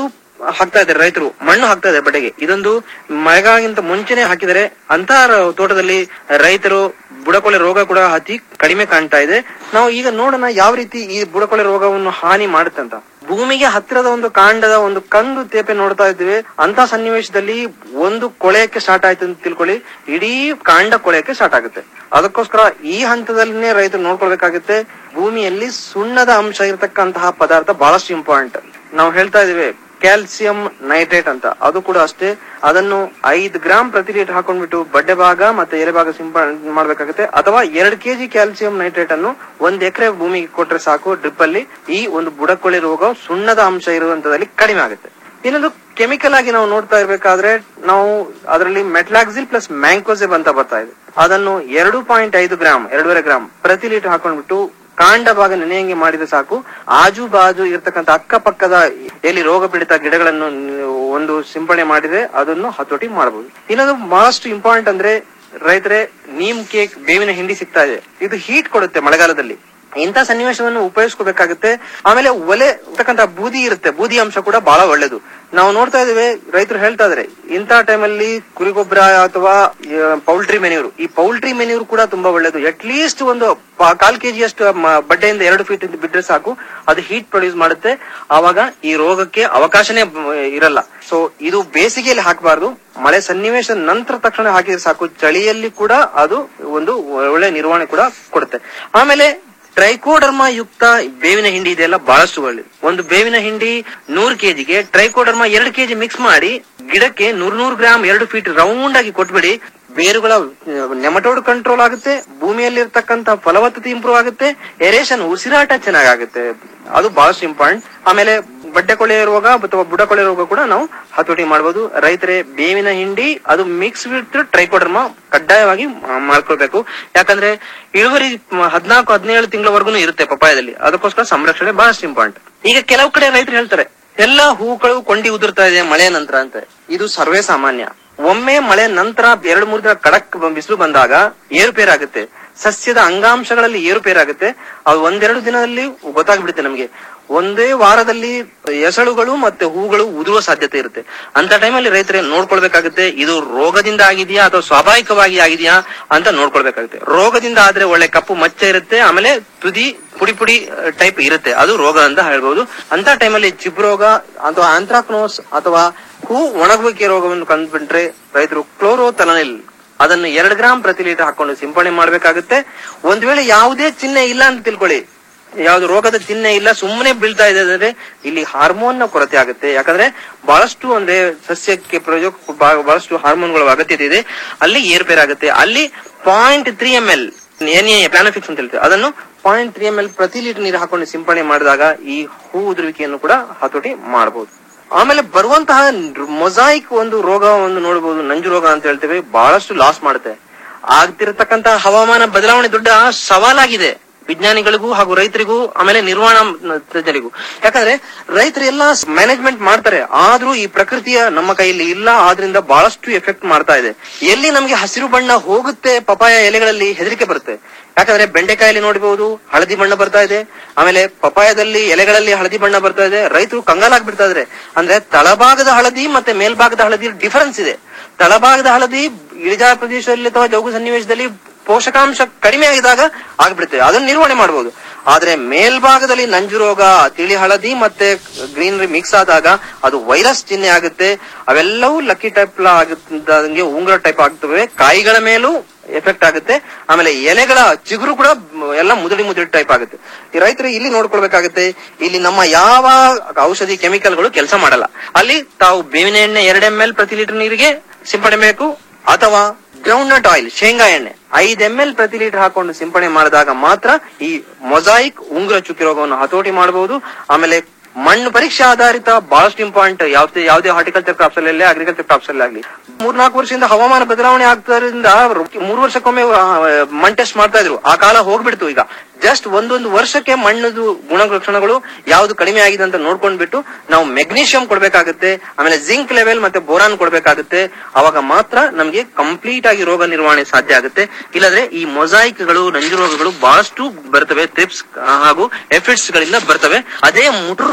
ಹಾಕ್ತಾ ಇದ್ದಾರೆ ರೈತರು ಮಣ್ಣು ಹಾಕ್ತಾ ಇದ್ದಾರೆ ಬಡ್ಡೆಗೆ ಇದೊಂದು ಮಳೆಗಾಲಕ್ಕಿಂತ ಮುಂಚೆನೆ ಹಾಕಿದರೆ ಅಂತ ತೋಟದಲ್ಲಿ ರೈತರು ಬುಡಕೊಳೆ ರೋಗ ಕೂಡ ಅತಿ ಕಡಿಮೆ ಕಾಣ್ತಾ ಇದೆ ನಾವು ಈಗ ನೋಡೋಣ ಯಾವ ರೀತಿ ಈ ಬುಡಕೊಳೆ ರೋಗವನ್ನು ಹಾನಿ ಮಾಡುತ್ತೆ ಅಂತ ಭೂಮಿಗೆ ಹತ್ತಿರದ ಒಂದು ಕಾಂಡದ ಒಂದು ಕಂದು ತೇಪೆ ನೋಡ್ತಾ ಇದ್ದೀವಿ ಅಂತ ಸನ್ನಿವೇಶದಲ್ಲಿ ಒಂದು ಕೊಳೆಯಕ್ಕೆ ಸ್ಟಾರ್ಟ್ ಆಯ್ತು ಅಂತ ತಿಳ್ಕೊಳ್ಳಿ ಇಡೀ ಕಾಂಡ ಕೊಳೆಯಕ್ಕೆ ಸ್ಟಾರ್ಟ್ ಆಗುತ್ತೆ ಅದಕ್ಕೋಸ್ಕರ ಈ ಹಂತದಲ್ಲಿನೇ ರೈತರು ನೋಡ್ಕೊಳ್ಬೇಕಾಗುತ್ತೆ ಭೂಮಿಯಲ್ಲಿ ಸುಣ್ಣದ ಅಂಶ ಇರತಕ್ಕಂತಹ ಪದಾರ್ಥ ಬಹಳಷ್ಟು ಇಂಪಾರ್ಟೆಂಟ್ ನಾವು ಹೇಳ್ತಾ ಇದೀವಿ ಕ್ಯಾಲ್ಸಿಯಂ ನೈಟ್ರೇಟ್ ಅಂತ ಅದು ಕೂಡ ಅಷ್ಟೇ ಅದನ್ನು ಐದು ಗ್ರಾಮ್ ಪ್ರತಿ ಲೀಟರ್ ಹಾಕೊಂಡ್ಬಿಟ್ಟು ಬಡ್ಡೆ ಭಾಗ ಮತ್ತೆ ಎಲೆ ಭಾಗ ಸಿಂಪಡಣೆ ಮಾಡ್ಬೇಕಾಗುತ್ತೆ ಅಥವಾ ಎರಡು ಕೆಜಿ ಕ್ಯಾಲ್ಸಿಯಂ ನೈಟ್ರೇಟ್ ಅನ್ನು ಒಂದ್ ಎಕರೆ ಭೂಮಿಗೆ ಕೊಟ್ರೆ ಸಾಕು ಡ್ರಿಪ್ ಅಲ್ಲಿ ಈ ಒಂದು ಬುಡಕೊಳೆ ರೋಗ ಸುಣ್ಣದ ಅಂಶ ಇರುವಂತದಲ್ಲಿ ಕಡಿಮೆ ಆಗುತ್ತೆ ಇನ್ನೊಂದು ಕೆಮಿಕಲ್ ಆಗಿ ನಾವು ನೋಡ್ತಾ ಇರ್ಬೇಕಾದ್ರೆ ನಾವು ಅದರಲ್ಲಿ ಮೆಟ್ಲಾಕ್ಸಿಲ್ ಪ್ಲಸ್ ಮ್ಯಾಂಕೋಸೆಬ್ ಅಂತ ಬರ್ತಾ ಇದೆ ಅದನ್ನು ಎರಡು ಪಾಯಿಂಟ್ ಐದು ಗ್ರಾಮ್ ಎರಡೂವರೆ ಗ್ರಾಮ್ ಪ್ರತಿ ಲೀಟರ್ ಹಾಕೊಂಡ್ಬಿಟ್ಟು ಕಾಂಡ ಭಾಗ ನೆನೆಯಂಗೆ ಮಾಡಿದ್ರೆ ಸಾಕು ಆಜು ಬಾಜು ಇರ್ತಕ್ಕಂಥ ಅಕ್ಕಪಕ್ಕದ ಎಲ್ಲಿ ರೋಗ ಪೀಡಿತ ಗಿಡಗಳನ್ನು ನೀವು ಒಂದು ಸಿಂಪಡಣೆ ಮಾಡಿದ್ರೆ ಅದನ್ನು ಹತೋಟಿ ಮಾಡಬಹುದು ಇನ್ನೊಂದು ಬಹಳಷ್ಟು ಇಂಪಾರ್ಟೆಂಟ್ ಅಂದ್ರೆ ರೈತರೇ ನೀಮ್ ಕೇಕ್ ಬೇವಿನ ಹಿಂಡಿ ಸಿಗ್ತಾ ಇದೆ ಇದು ಹೀಟ್ ಕೊಡುತ್ತೆ ಮಳೆಗಾಲದಲ್ಲಿ ಇಂಥ ಸನ್ನಿವೇಶವನ್ನು ಉಪಯೋಗಿಸ್ಕೋಬೇಕಾಗುತ್ತೆ ಆಮೇಲೆ ಒಲೆ ಇರ್ತಕ್ಕಂಥ ಬೂದಿ ಇರುತ್ತೆ ಬೂದಿ ಅಂಶ ಕೂಡ ಬಹಳ ಒಳ್ಳೇದು ನಾವು ನೋಡ್ತಾ ಇದೀವಿ ರೈತರು ಹೇಳ್ತಾ ಇದಾರೆ ಇಂಥ ಟೈಮಲ್ಲಿ ಕುರಿಗೊಬ್ಬರ ಅಥವಾ ಪೌಲ್ಟ್ರಿ ಮೆನ್ಯೂರ್ ಈ ಪೌಲ್ಟ್ರಿ ಮೆನ್ಯೂರ್ ಕೂಡ ತುಂಬಾ ಒಳ್ಳೇದು ಅಟ್ ಲೀಸ್ಟ್ ಒಂದು ಪ- ಕಾಲ್ ಕೆಜಿ ಅಷ್ಟು ಮ- ಬಡ್ಡೆಯಿಂದ ಎರಡು ಫೀಟ್ ಬಿಟ್ರೆ ಸಾಕು ಅದು ಹೀಟ್ ಪ್ರೊಡ್ಯೂಸ್ ಮಾಡುತ್ತೆ ಆವಾಗ ಈ ರೋಗಕ್ಕೆ ಅವಕಾಶನೇ ಬ- ಇರಲ್ಲ ಸೊ ಇದು ಬೇಸಿಗೆಯಲ್ಲಿ ಹಾಕಬಾರ್ದು ಮಳೆ ಸನ್ನಿವೇಶ ನಂತರ ತಕ್ಷಣ ಹಾಕಿದ್ರೆ ಸಾಕು ಚಳಿಯಲ್ಲಿ ಕೂಡ ಅದು ಒಂದು ಒಳ್ಳೆ ನಿರ್ವಹಣೆ ಕೂಡ ಕೊಡುತ್ತೆ ಆಮೇಲೆ ಟ್ರೈಕೋಡರ್ಮಾ ಯುಕ್ತ ಬೇವಿನ ಹಿಂಡಿ ಇದೆಲ್ಲ ಬಹಳಷ್ಟು ಒಳ್ಳೇದು ಒಂದು ಬೇವಿನ ಹಿಂಡಿ ನೂರು ಕೆಜಿಗೆ ಟ್ರೈಕೋಡರ್ಮಾ ಎರಡು ಕೆಜಿ ಮಿಕ್ಸ್ ಮಾಡಿ ಗಿಡಕ್ಕೆ ನೂರ್ ನೂರು ಗ್ರಾಮ್ ಎರಡು ಫೀಟ್ ರೌಂಡ್ ಆಗಿ ಕೊಟ್ಬಿಡಿ ಬೇರುಗಳ ನೆಮಟೋಡ್ ಕಂಟ್ರೋಲ್ ಆಗುತ್ತೆ ಭೂಮಿಯಲ್ಲಿ ಇರ್ತಕ್ಕಂತ ಫಲವತ್ತತೆ ಇಂಪ್ರೂವ್ ಆಗುತ್ತೆ ಎರೇಷನ್ ಉಸಿರಾಟ ಚೆನ್ನಾಗಾಗುತ್ತೆ ಅದು ಬಹಳಷ್ಟು ಇಂಪಾರ್ಟೆಂಟ್ ಆಮೇಲೆ ಬಡ್ಡೆ ಕೊಳೆ ರೋಗ ಅಥವಾ ಬುಡಕೊಳೆ ರೋಗ ಕೂಡ ನಾವು ಹತೋಟಿ ಮಾಡಬಹುದು ರೈತರೇ ಬೇವಿನ ಹಿಂಡಿ ಅದು ಮಿಕ್ಸ್ ವಿತ್ ಟ್ರೈಕೋಡರ್ಮ ಕಡ್ಡಾಯವಾಗಿ ಮಾ- ಮಾಡ್ಕೊಳ್ಬೇಕು ಯಾಕಂದ್ರೆ ಇಳುವರಿ ಹದಿನಾಲ್ಕು ಹದಿನೇಳು ತಿಂಗಳವರೆಗೂ ಇರುತ್ತೆ ಪಪ್ಪಾಯದಲ್ಲಿ ಅದಕ್ಕೋಸ್ಕರ ಸಂರಕ್ಷಣೆ ಬಹಳಷ್ಟು ಇಂಪಾರ್ಟೆಂಟ್ ಈಗ ಕೆಲವು ಕಡೆ ರೈತರು ಹೇಳ್ತಾರೆ ಎಲ್ಲಾ ಹೂಗಳು ಕೊಂಡಿ ಉದುರ್ತಾ ಇದೆ ಮಳೆ ನಂತರ ಅಂತ ಇದು ಸರ್ವೇ ಸಾಮಾನ್ಯ ಒಮ್ಮೆ ಮಳೆ ನಂತರ ಎರಡು ಮೂರು ದಿನ ಕಡಕ್ ಬಿಸಿಲು ಬಂದಾಗ ಏರುಪೇರಾಗುತ್ತೆ ಸಸ್ಯದ ಅಂಗಾಂಶಗಳಲ್ಲಿ ಏರುಪೇರಾಗುತ್ತೆ ಅದು ಒಂದೆರಡು ದಿನದಲ್ಲಿ ಗೊತ್ತಾಗ್ಬಿಡುತ್ತೆ ನಮಗೆ ಒಂದೇ ವಾರದಲ್ಲಿ ಎಸಳುಗಳು ಮತ್ತೆ ಹೂಗಳು ಉದುರುವ ಸಾಧ್ಯತೆ ಇರುತ್ತೆ ಅಂತ ಟೈಮಲ್ಲಿ ರೈತರೇ ನೋಡ್ಕೊಳ್ಬೇಕಾಗುತ್ತೆ ಇದು ರೋಗದಿಂದ ಆಗಿದೆಯಾ ಅಥವಾ ಸ್ವಾಭಾವಿಕವಾಗಿ ಆಗಿದೆಯಾ ಅಂತ ನೋಡ್ಕೊಳ್ಬೇಕಾಗುತ್ತೆ ರೋಗದಿಂದ ಆದ್ರೆ ಒಳ್ಳೆ ಕಪ್ಪು ಮಚ್ಚೆ ಇರುತ್ತೆ ಆಮೇಲೆ ತುದಿ ಪುಡಿ ಪುಡಿ ಟೈಪ್ ಇರುತ್ತೆ ಅದು ರೋಗ ಅಂತ ಹೇಳ್ಬೋದು ಅಂತ ಟೈಮಲ್ಲಿ ಜಿಬ್ರೋಗ ಅಥವಾ ಆಂಥ್ರಾಕ್ನೋಸ್ ಅಥವಾ ಹೂ ಒಣಗುವಿಕೆ ರೋಗವನ್ನು ಕಂಡುಬಿಟ್ರೆ ರೈತರು ಕ್ಲೋರೋತಲನಿಲ್ ಅದನ್ನು ಎರಡು ಗ್ರಾಮ್ ಪ್ರತಿ ಲೀಟರ್ ಹಾಕೊಂಡು ಸಿಂಪಡಣೆ ಮಾಡಬೇಕಾಗುತ್ತೆ ಒಂದ್ ವೇಳೆ ಯಾವುದೇ ಚಿಹ್ನೆ ಇಲ್ಲ ಅಂತ ತಿಳ್ಕೊಳ್ಳಿ ಯಾವ್ದು ರೋಗದ ಚಿಹ್ನೆ ಇಲ್ಲ ಸುಮ್ಮನೆ ಬೀಳ್ತಾ ಇದೆ ಅಂದ್ರೆ ಇಲ್ಲಿ ಹಾರ್ಮೋನ್ ನ ಕೊರತೆ ಆಗುತ್ತೆ ಯಾಕಂದ್ರೆ ಬಹಳಷ್ಟು ಅಂದ್ರೆ ಸಸ್ಯಕ್ಕೆ ಪ್ರಯೋಜಕ ಬಹಳ- ಬಹಳಷ್ಟು ಹಾರ್ಮೋನ್ಗಳ ಅಗತ್ಯತೆ ಇದೆ ಅಲ್ಲಿ ಏರ್ಪೇರಾಗುತ್ತೆ ಅಲ್ಲಿ point three M L N A Planofix ಅಂತ ಹೇಳ್ತೇವೆ ಅದನ್ನು ಪಾಯಿಂಟ್ ತ್ರೀ ಎಂ ಎಲ್ ಪ್ರತಿ ಲೀಟರ್ ನೀರು ಹಾಕೊಂಡು ಸಿಂಪಡಣೆ ಮಾಡಿದಾಗ ಈ ಹೂ ಉದುರುವಿಕೆಯನ್ನು ಕೂಡ ಹತೋಟಿ ಮಾಡಬಹುದು ಆಮೇಲೆ ಬರುವಂತಹ ಮೊಸಾಯಿಕ್ ಒಂದು ರೋಗ ಒಂದು ನೋಡಬಹುದು ನಂಜು ರೋಗ ಅಂತ ಹೇಳ್ತೇವೆ ಬಹಳಷ್ಟು ಲಾಸ್ ಮಾಡುತ್ತೆ ಆಗ್ತಿರತಕ್ಕಂತಹ ಹವಾಮಾನ ಬದಲಾವಣೆ ದೊಡ್ಡ ಸವಾಲಾಗಿದೆ ವಿಜ್ಞಾನಿಗಳಿಗೂ ಹಾಗೂ ರೈತರಿಗೂ ಆಮೇಲೆ ನಿರ್ವಹಣಾ ತಜ್ಞರಿಗೂ ಯಾಕಂದ್ರೆ ರೈತರು ಎಲ್ಲ ಮ್ಯಾನೇಜ್ಮೆಂಟ್ ಮಾಡ್ತಾರೆ ಆದ್ರೂ ಈ ಪ್ರಕೃತಿಯ ನಮ್ಮ ಕೈಯಲ್ಲಿ ಇಲ್ಲ ಆದ್ರಿಂದ ಬಹಳಷ್ಟು ಎಫೆಕ್ಟ್ ಮಾಡ್ತಾ ಇದೆ ಎಲ್ಲಿ ನಮಗೆ ಹಸಿರು ಬಣ್ಣ ಹೋಗುತ್ತೆ ಪಪಾಯ ಎಲೆಗಳಲ್ಲಿ ಹೆದರಿಕೆ ಬರುತ್ತೆ ಯಾಕಂದ್ರೆ ಬೆಂಡೆಕಾಯಲ್ಲಿ ನೋಡಬಹುದು ಹಳದಿ ಬಣ್ಣ ಬರ್ತಾ ಇದೆ ಆಮೇಲೆ ಪಪಾಯದಲ್ಲಿ ಎಲೆಗಳಲ್ಲಿ ಹಳದಿ ಬಣ್ಣ ಬರ್ತಾ ಇದೆ ರೈತರು ಕಂಗಾಲಾಗ್ಬಿಡ್ತಾ ಇದಾರೆ ಅಂದ್ರೆ ತಳಭಾಗದ ಹಳದಿ ಮತ್ತೆ ಮೇಲ್ಭಾಗದ ಹಳದಿ ಡಿಫರೆನ್ಸ್ ಇದೆ ತಳಭಾಗದ ಹಳದಿ ಇಳಿಜಾರ ಪ್ರದೇಶದಲ್ಲಿ ಅಥವಾ ಜೌಗು ಸನ್ನಿವೇಶದಲ್ಲಿ ಪೋಷಕಾಂಶ ಕಡಿಮೆ ಆಗಿದಾಗ ಆಗ್ಬಿಡುತ್ತೆ ಅದನ್ನ ನಿರ್ವಹಣೆ ಮಾಡಬಹುದು ಆದ್ರೆ ಮೇಲ್ಭಾಗದಲ್ಲಿ ನಂಜು ರೋಗ ತಿಳಿ ಹಳದಿ ಮತ್ತೆ ಗ್ರೀನರಿ ಮಿಕ್ಸ್ ಆದಾಗ ಅದು ವೈರಸ್ ಚಿಹ್ನೆ ಆಗುತ್ತೆ ಅವೆಲ್ಲವೂ ಲಕ್ಕಿ ಟೈಪ್ ಆಗುತ್ತೆ ಉಂಗುರ ಟೈಪ್ ಆಗ್ತವೆ ಕಾಯಿಗಳ ಮೇಲೂ ಎಫೆಕ್ಟ್ ಆಗುತ್ತೆ ಆಮೇಲೆ ಎಲೆಗಳ ಚಿಗುರು ಕೂಡ ಮ್, ಎಲ್ಲ ಮುದುಡಿ ಮುದುಡಿ ಟೈಪ್ ಆಗುತ್ತೆ ಈ ರೈತರು ಇಲ್ಲಿ ನೋಡ್ಕೊಳ್ಬೇಕಾಗುತ್ತೆ ಇಲ್ಲಿ ನಮ್ಮ ಯಾವ ಔಷಧಿ ಕೆಮಿಕಲ್ಗಳು ಕೆಲಸ ಮಾಡಲ್ಲ ಅಲ್ಲಿ ತಾವು ಬೇವಿನ ಎಣ್ಣೆ ಎರಡು ಎಂ ಎಲ್ ಪ್ರತಿ ಲೀಟರ್ ನೀರಿಗೆ ಸಿಂಪಡಣೆ ಬೇಕು ಅಥವಾ ಗ್ರೌಂಡ್ ನಟ್ ಆಯಿಲ್ ಶೇಂಗಾ ಎಣ್ಣೆ ಐದ್ ಎಂ ಎಲ್ ಪ್ರತಿ ಲೀಟರ್ ಹಾಕೊಂಡು ಸಿಂಪಡಣೆ ಮಾಡಿದಾಗ ಮಾತ್ರ ಈ ಮೊಸಾಯಿಕ್ ಉಂಗುರ ಚುಕ್ಕಿ ರೋಗವನ್ನು ಹತೋಟಿ ಮಾಡಬಹುದು ಆಮೇಲೆ ಮಣ್ಣು ಪರೀಕ್ಷೆ ಆಧಾರಿತ ಬಹಳಷ್ಟು ಇಂಪಾರ್ಟೆಂಟ್ ಯಾವುದೇ ಯಾವುದೇ ಹಾರ್ಟಿಕಲ್ಚರ್ ಕ್ರಾಪ್ಸ್ ಅಲ್ಲಿ ಅಗ್ರಿಕಲ್ಚರ್ ಕ್ರಾಪ್ಸ್ ಅಲ್ಲಿ ಆಗಲಿ ಮೂರ್ನಾಲ್ಕು ವರ್ಷದಿಂದ ಹವಾಮಾನ ಬದಲಾವಣೆ ಆಗ್ತದ್ರಿಂದ ಮೂರು ವರ್ಷಕ್ಕೊಮ್ಮೆ ಆ, ಮಣ್ ಟೆಸ್ಟ್ ಮಾಡ್ತಾ ಇದ್ರು ಆ ಕಾಲ ಹೋಗ್ಬಿಡ್ತು ಈಗ ಜಸ್ಟ್ ಒಂದೊಂದು ವರ್ಷಕ್ಕೆ ಮಣ್ಣದು ಗುಣಲಕ್ಷಣಗಳು ಯಾವ್ದು ಕಡಿಮೆ ಆಗಿದೆ ಅಂತ ನೋಡ್ಕೊಂಡ್ಬಿಟ್ಟು ನಾವು ಮೆಗ್ನೀಷಿಯಂ ಕೊಡ್ಬೇಕಾಗುತ್ತೆ ಆಮೇಲೆ ಜಿಂಕ್ ಲೆವೆಲ್ ಮತ್ತೆ ಬೋರಾನ್ ಕೊಡ್ಬೇಕಾಗುತ್ತೆ ಅವಾಗ ಮಾತ್ರ ನಮಗೆ ಕಂಪ್ಲೀಟ್ ಆಗಿ ರೋಗ ನಿರ್ವಹಣೆ ಸಾಧ್ಯ ಆಗುತ್ತೆ ಇಲ್ಲದ್ರೆ ಈ ಮೊಸಾಯಿಕ್ಗಳು ನಂಜು ರೋಗಗಳು ಬಹಳಷ್ಟು ಬರ್ತವೆ ಟ್ರಿಪ್ಸ್ ಹಾಗೂ ಎಫಿಡ್ಸ್ ಗಳಿಂದ ಬರ್ತವೆ ಅದೇ ಮುಟು ರೋಗ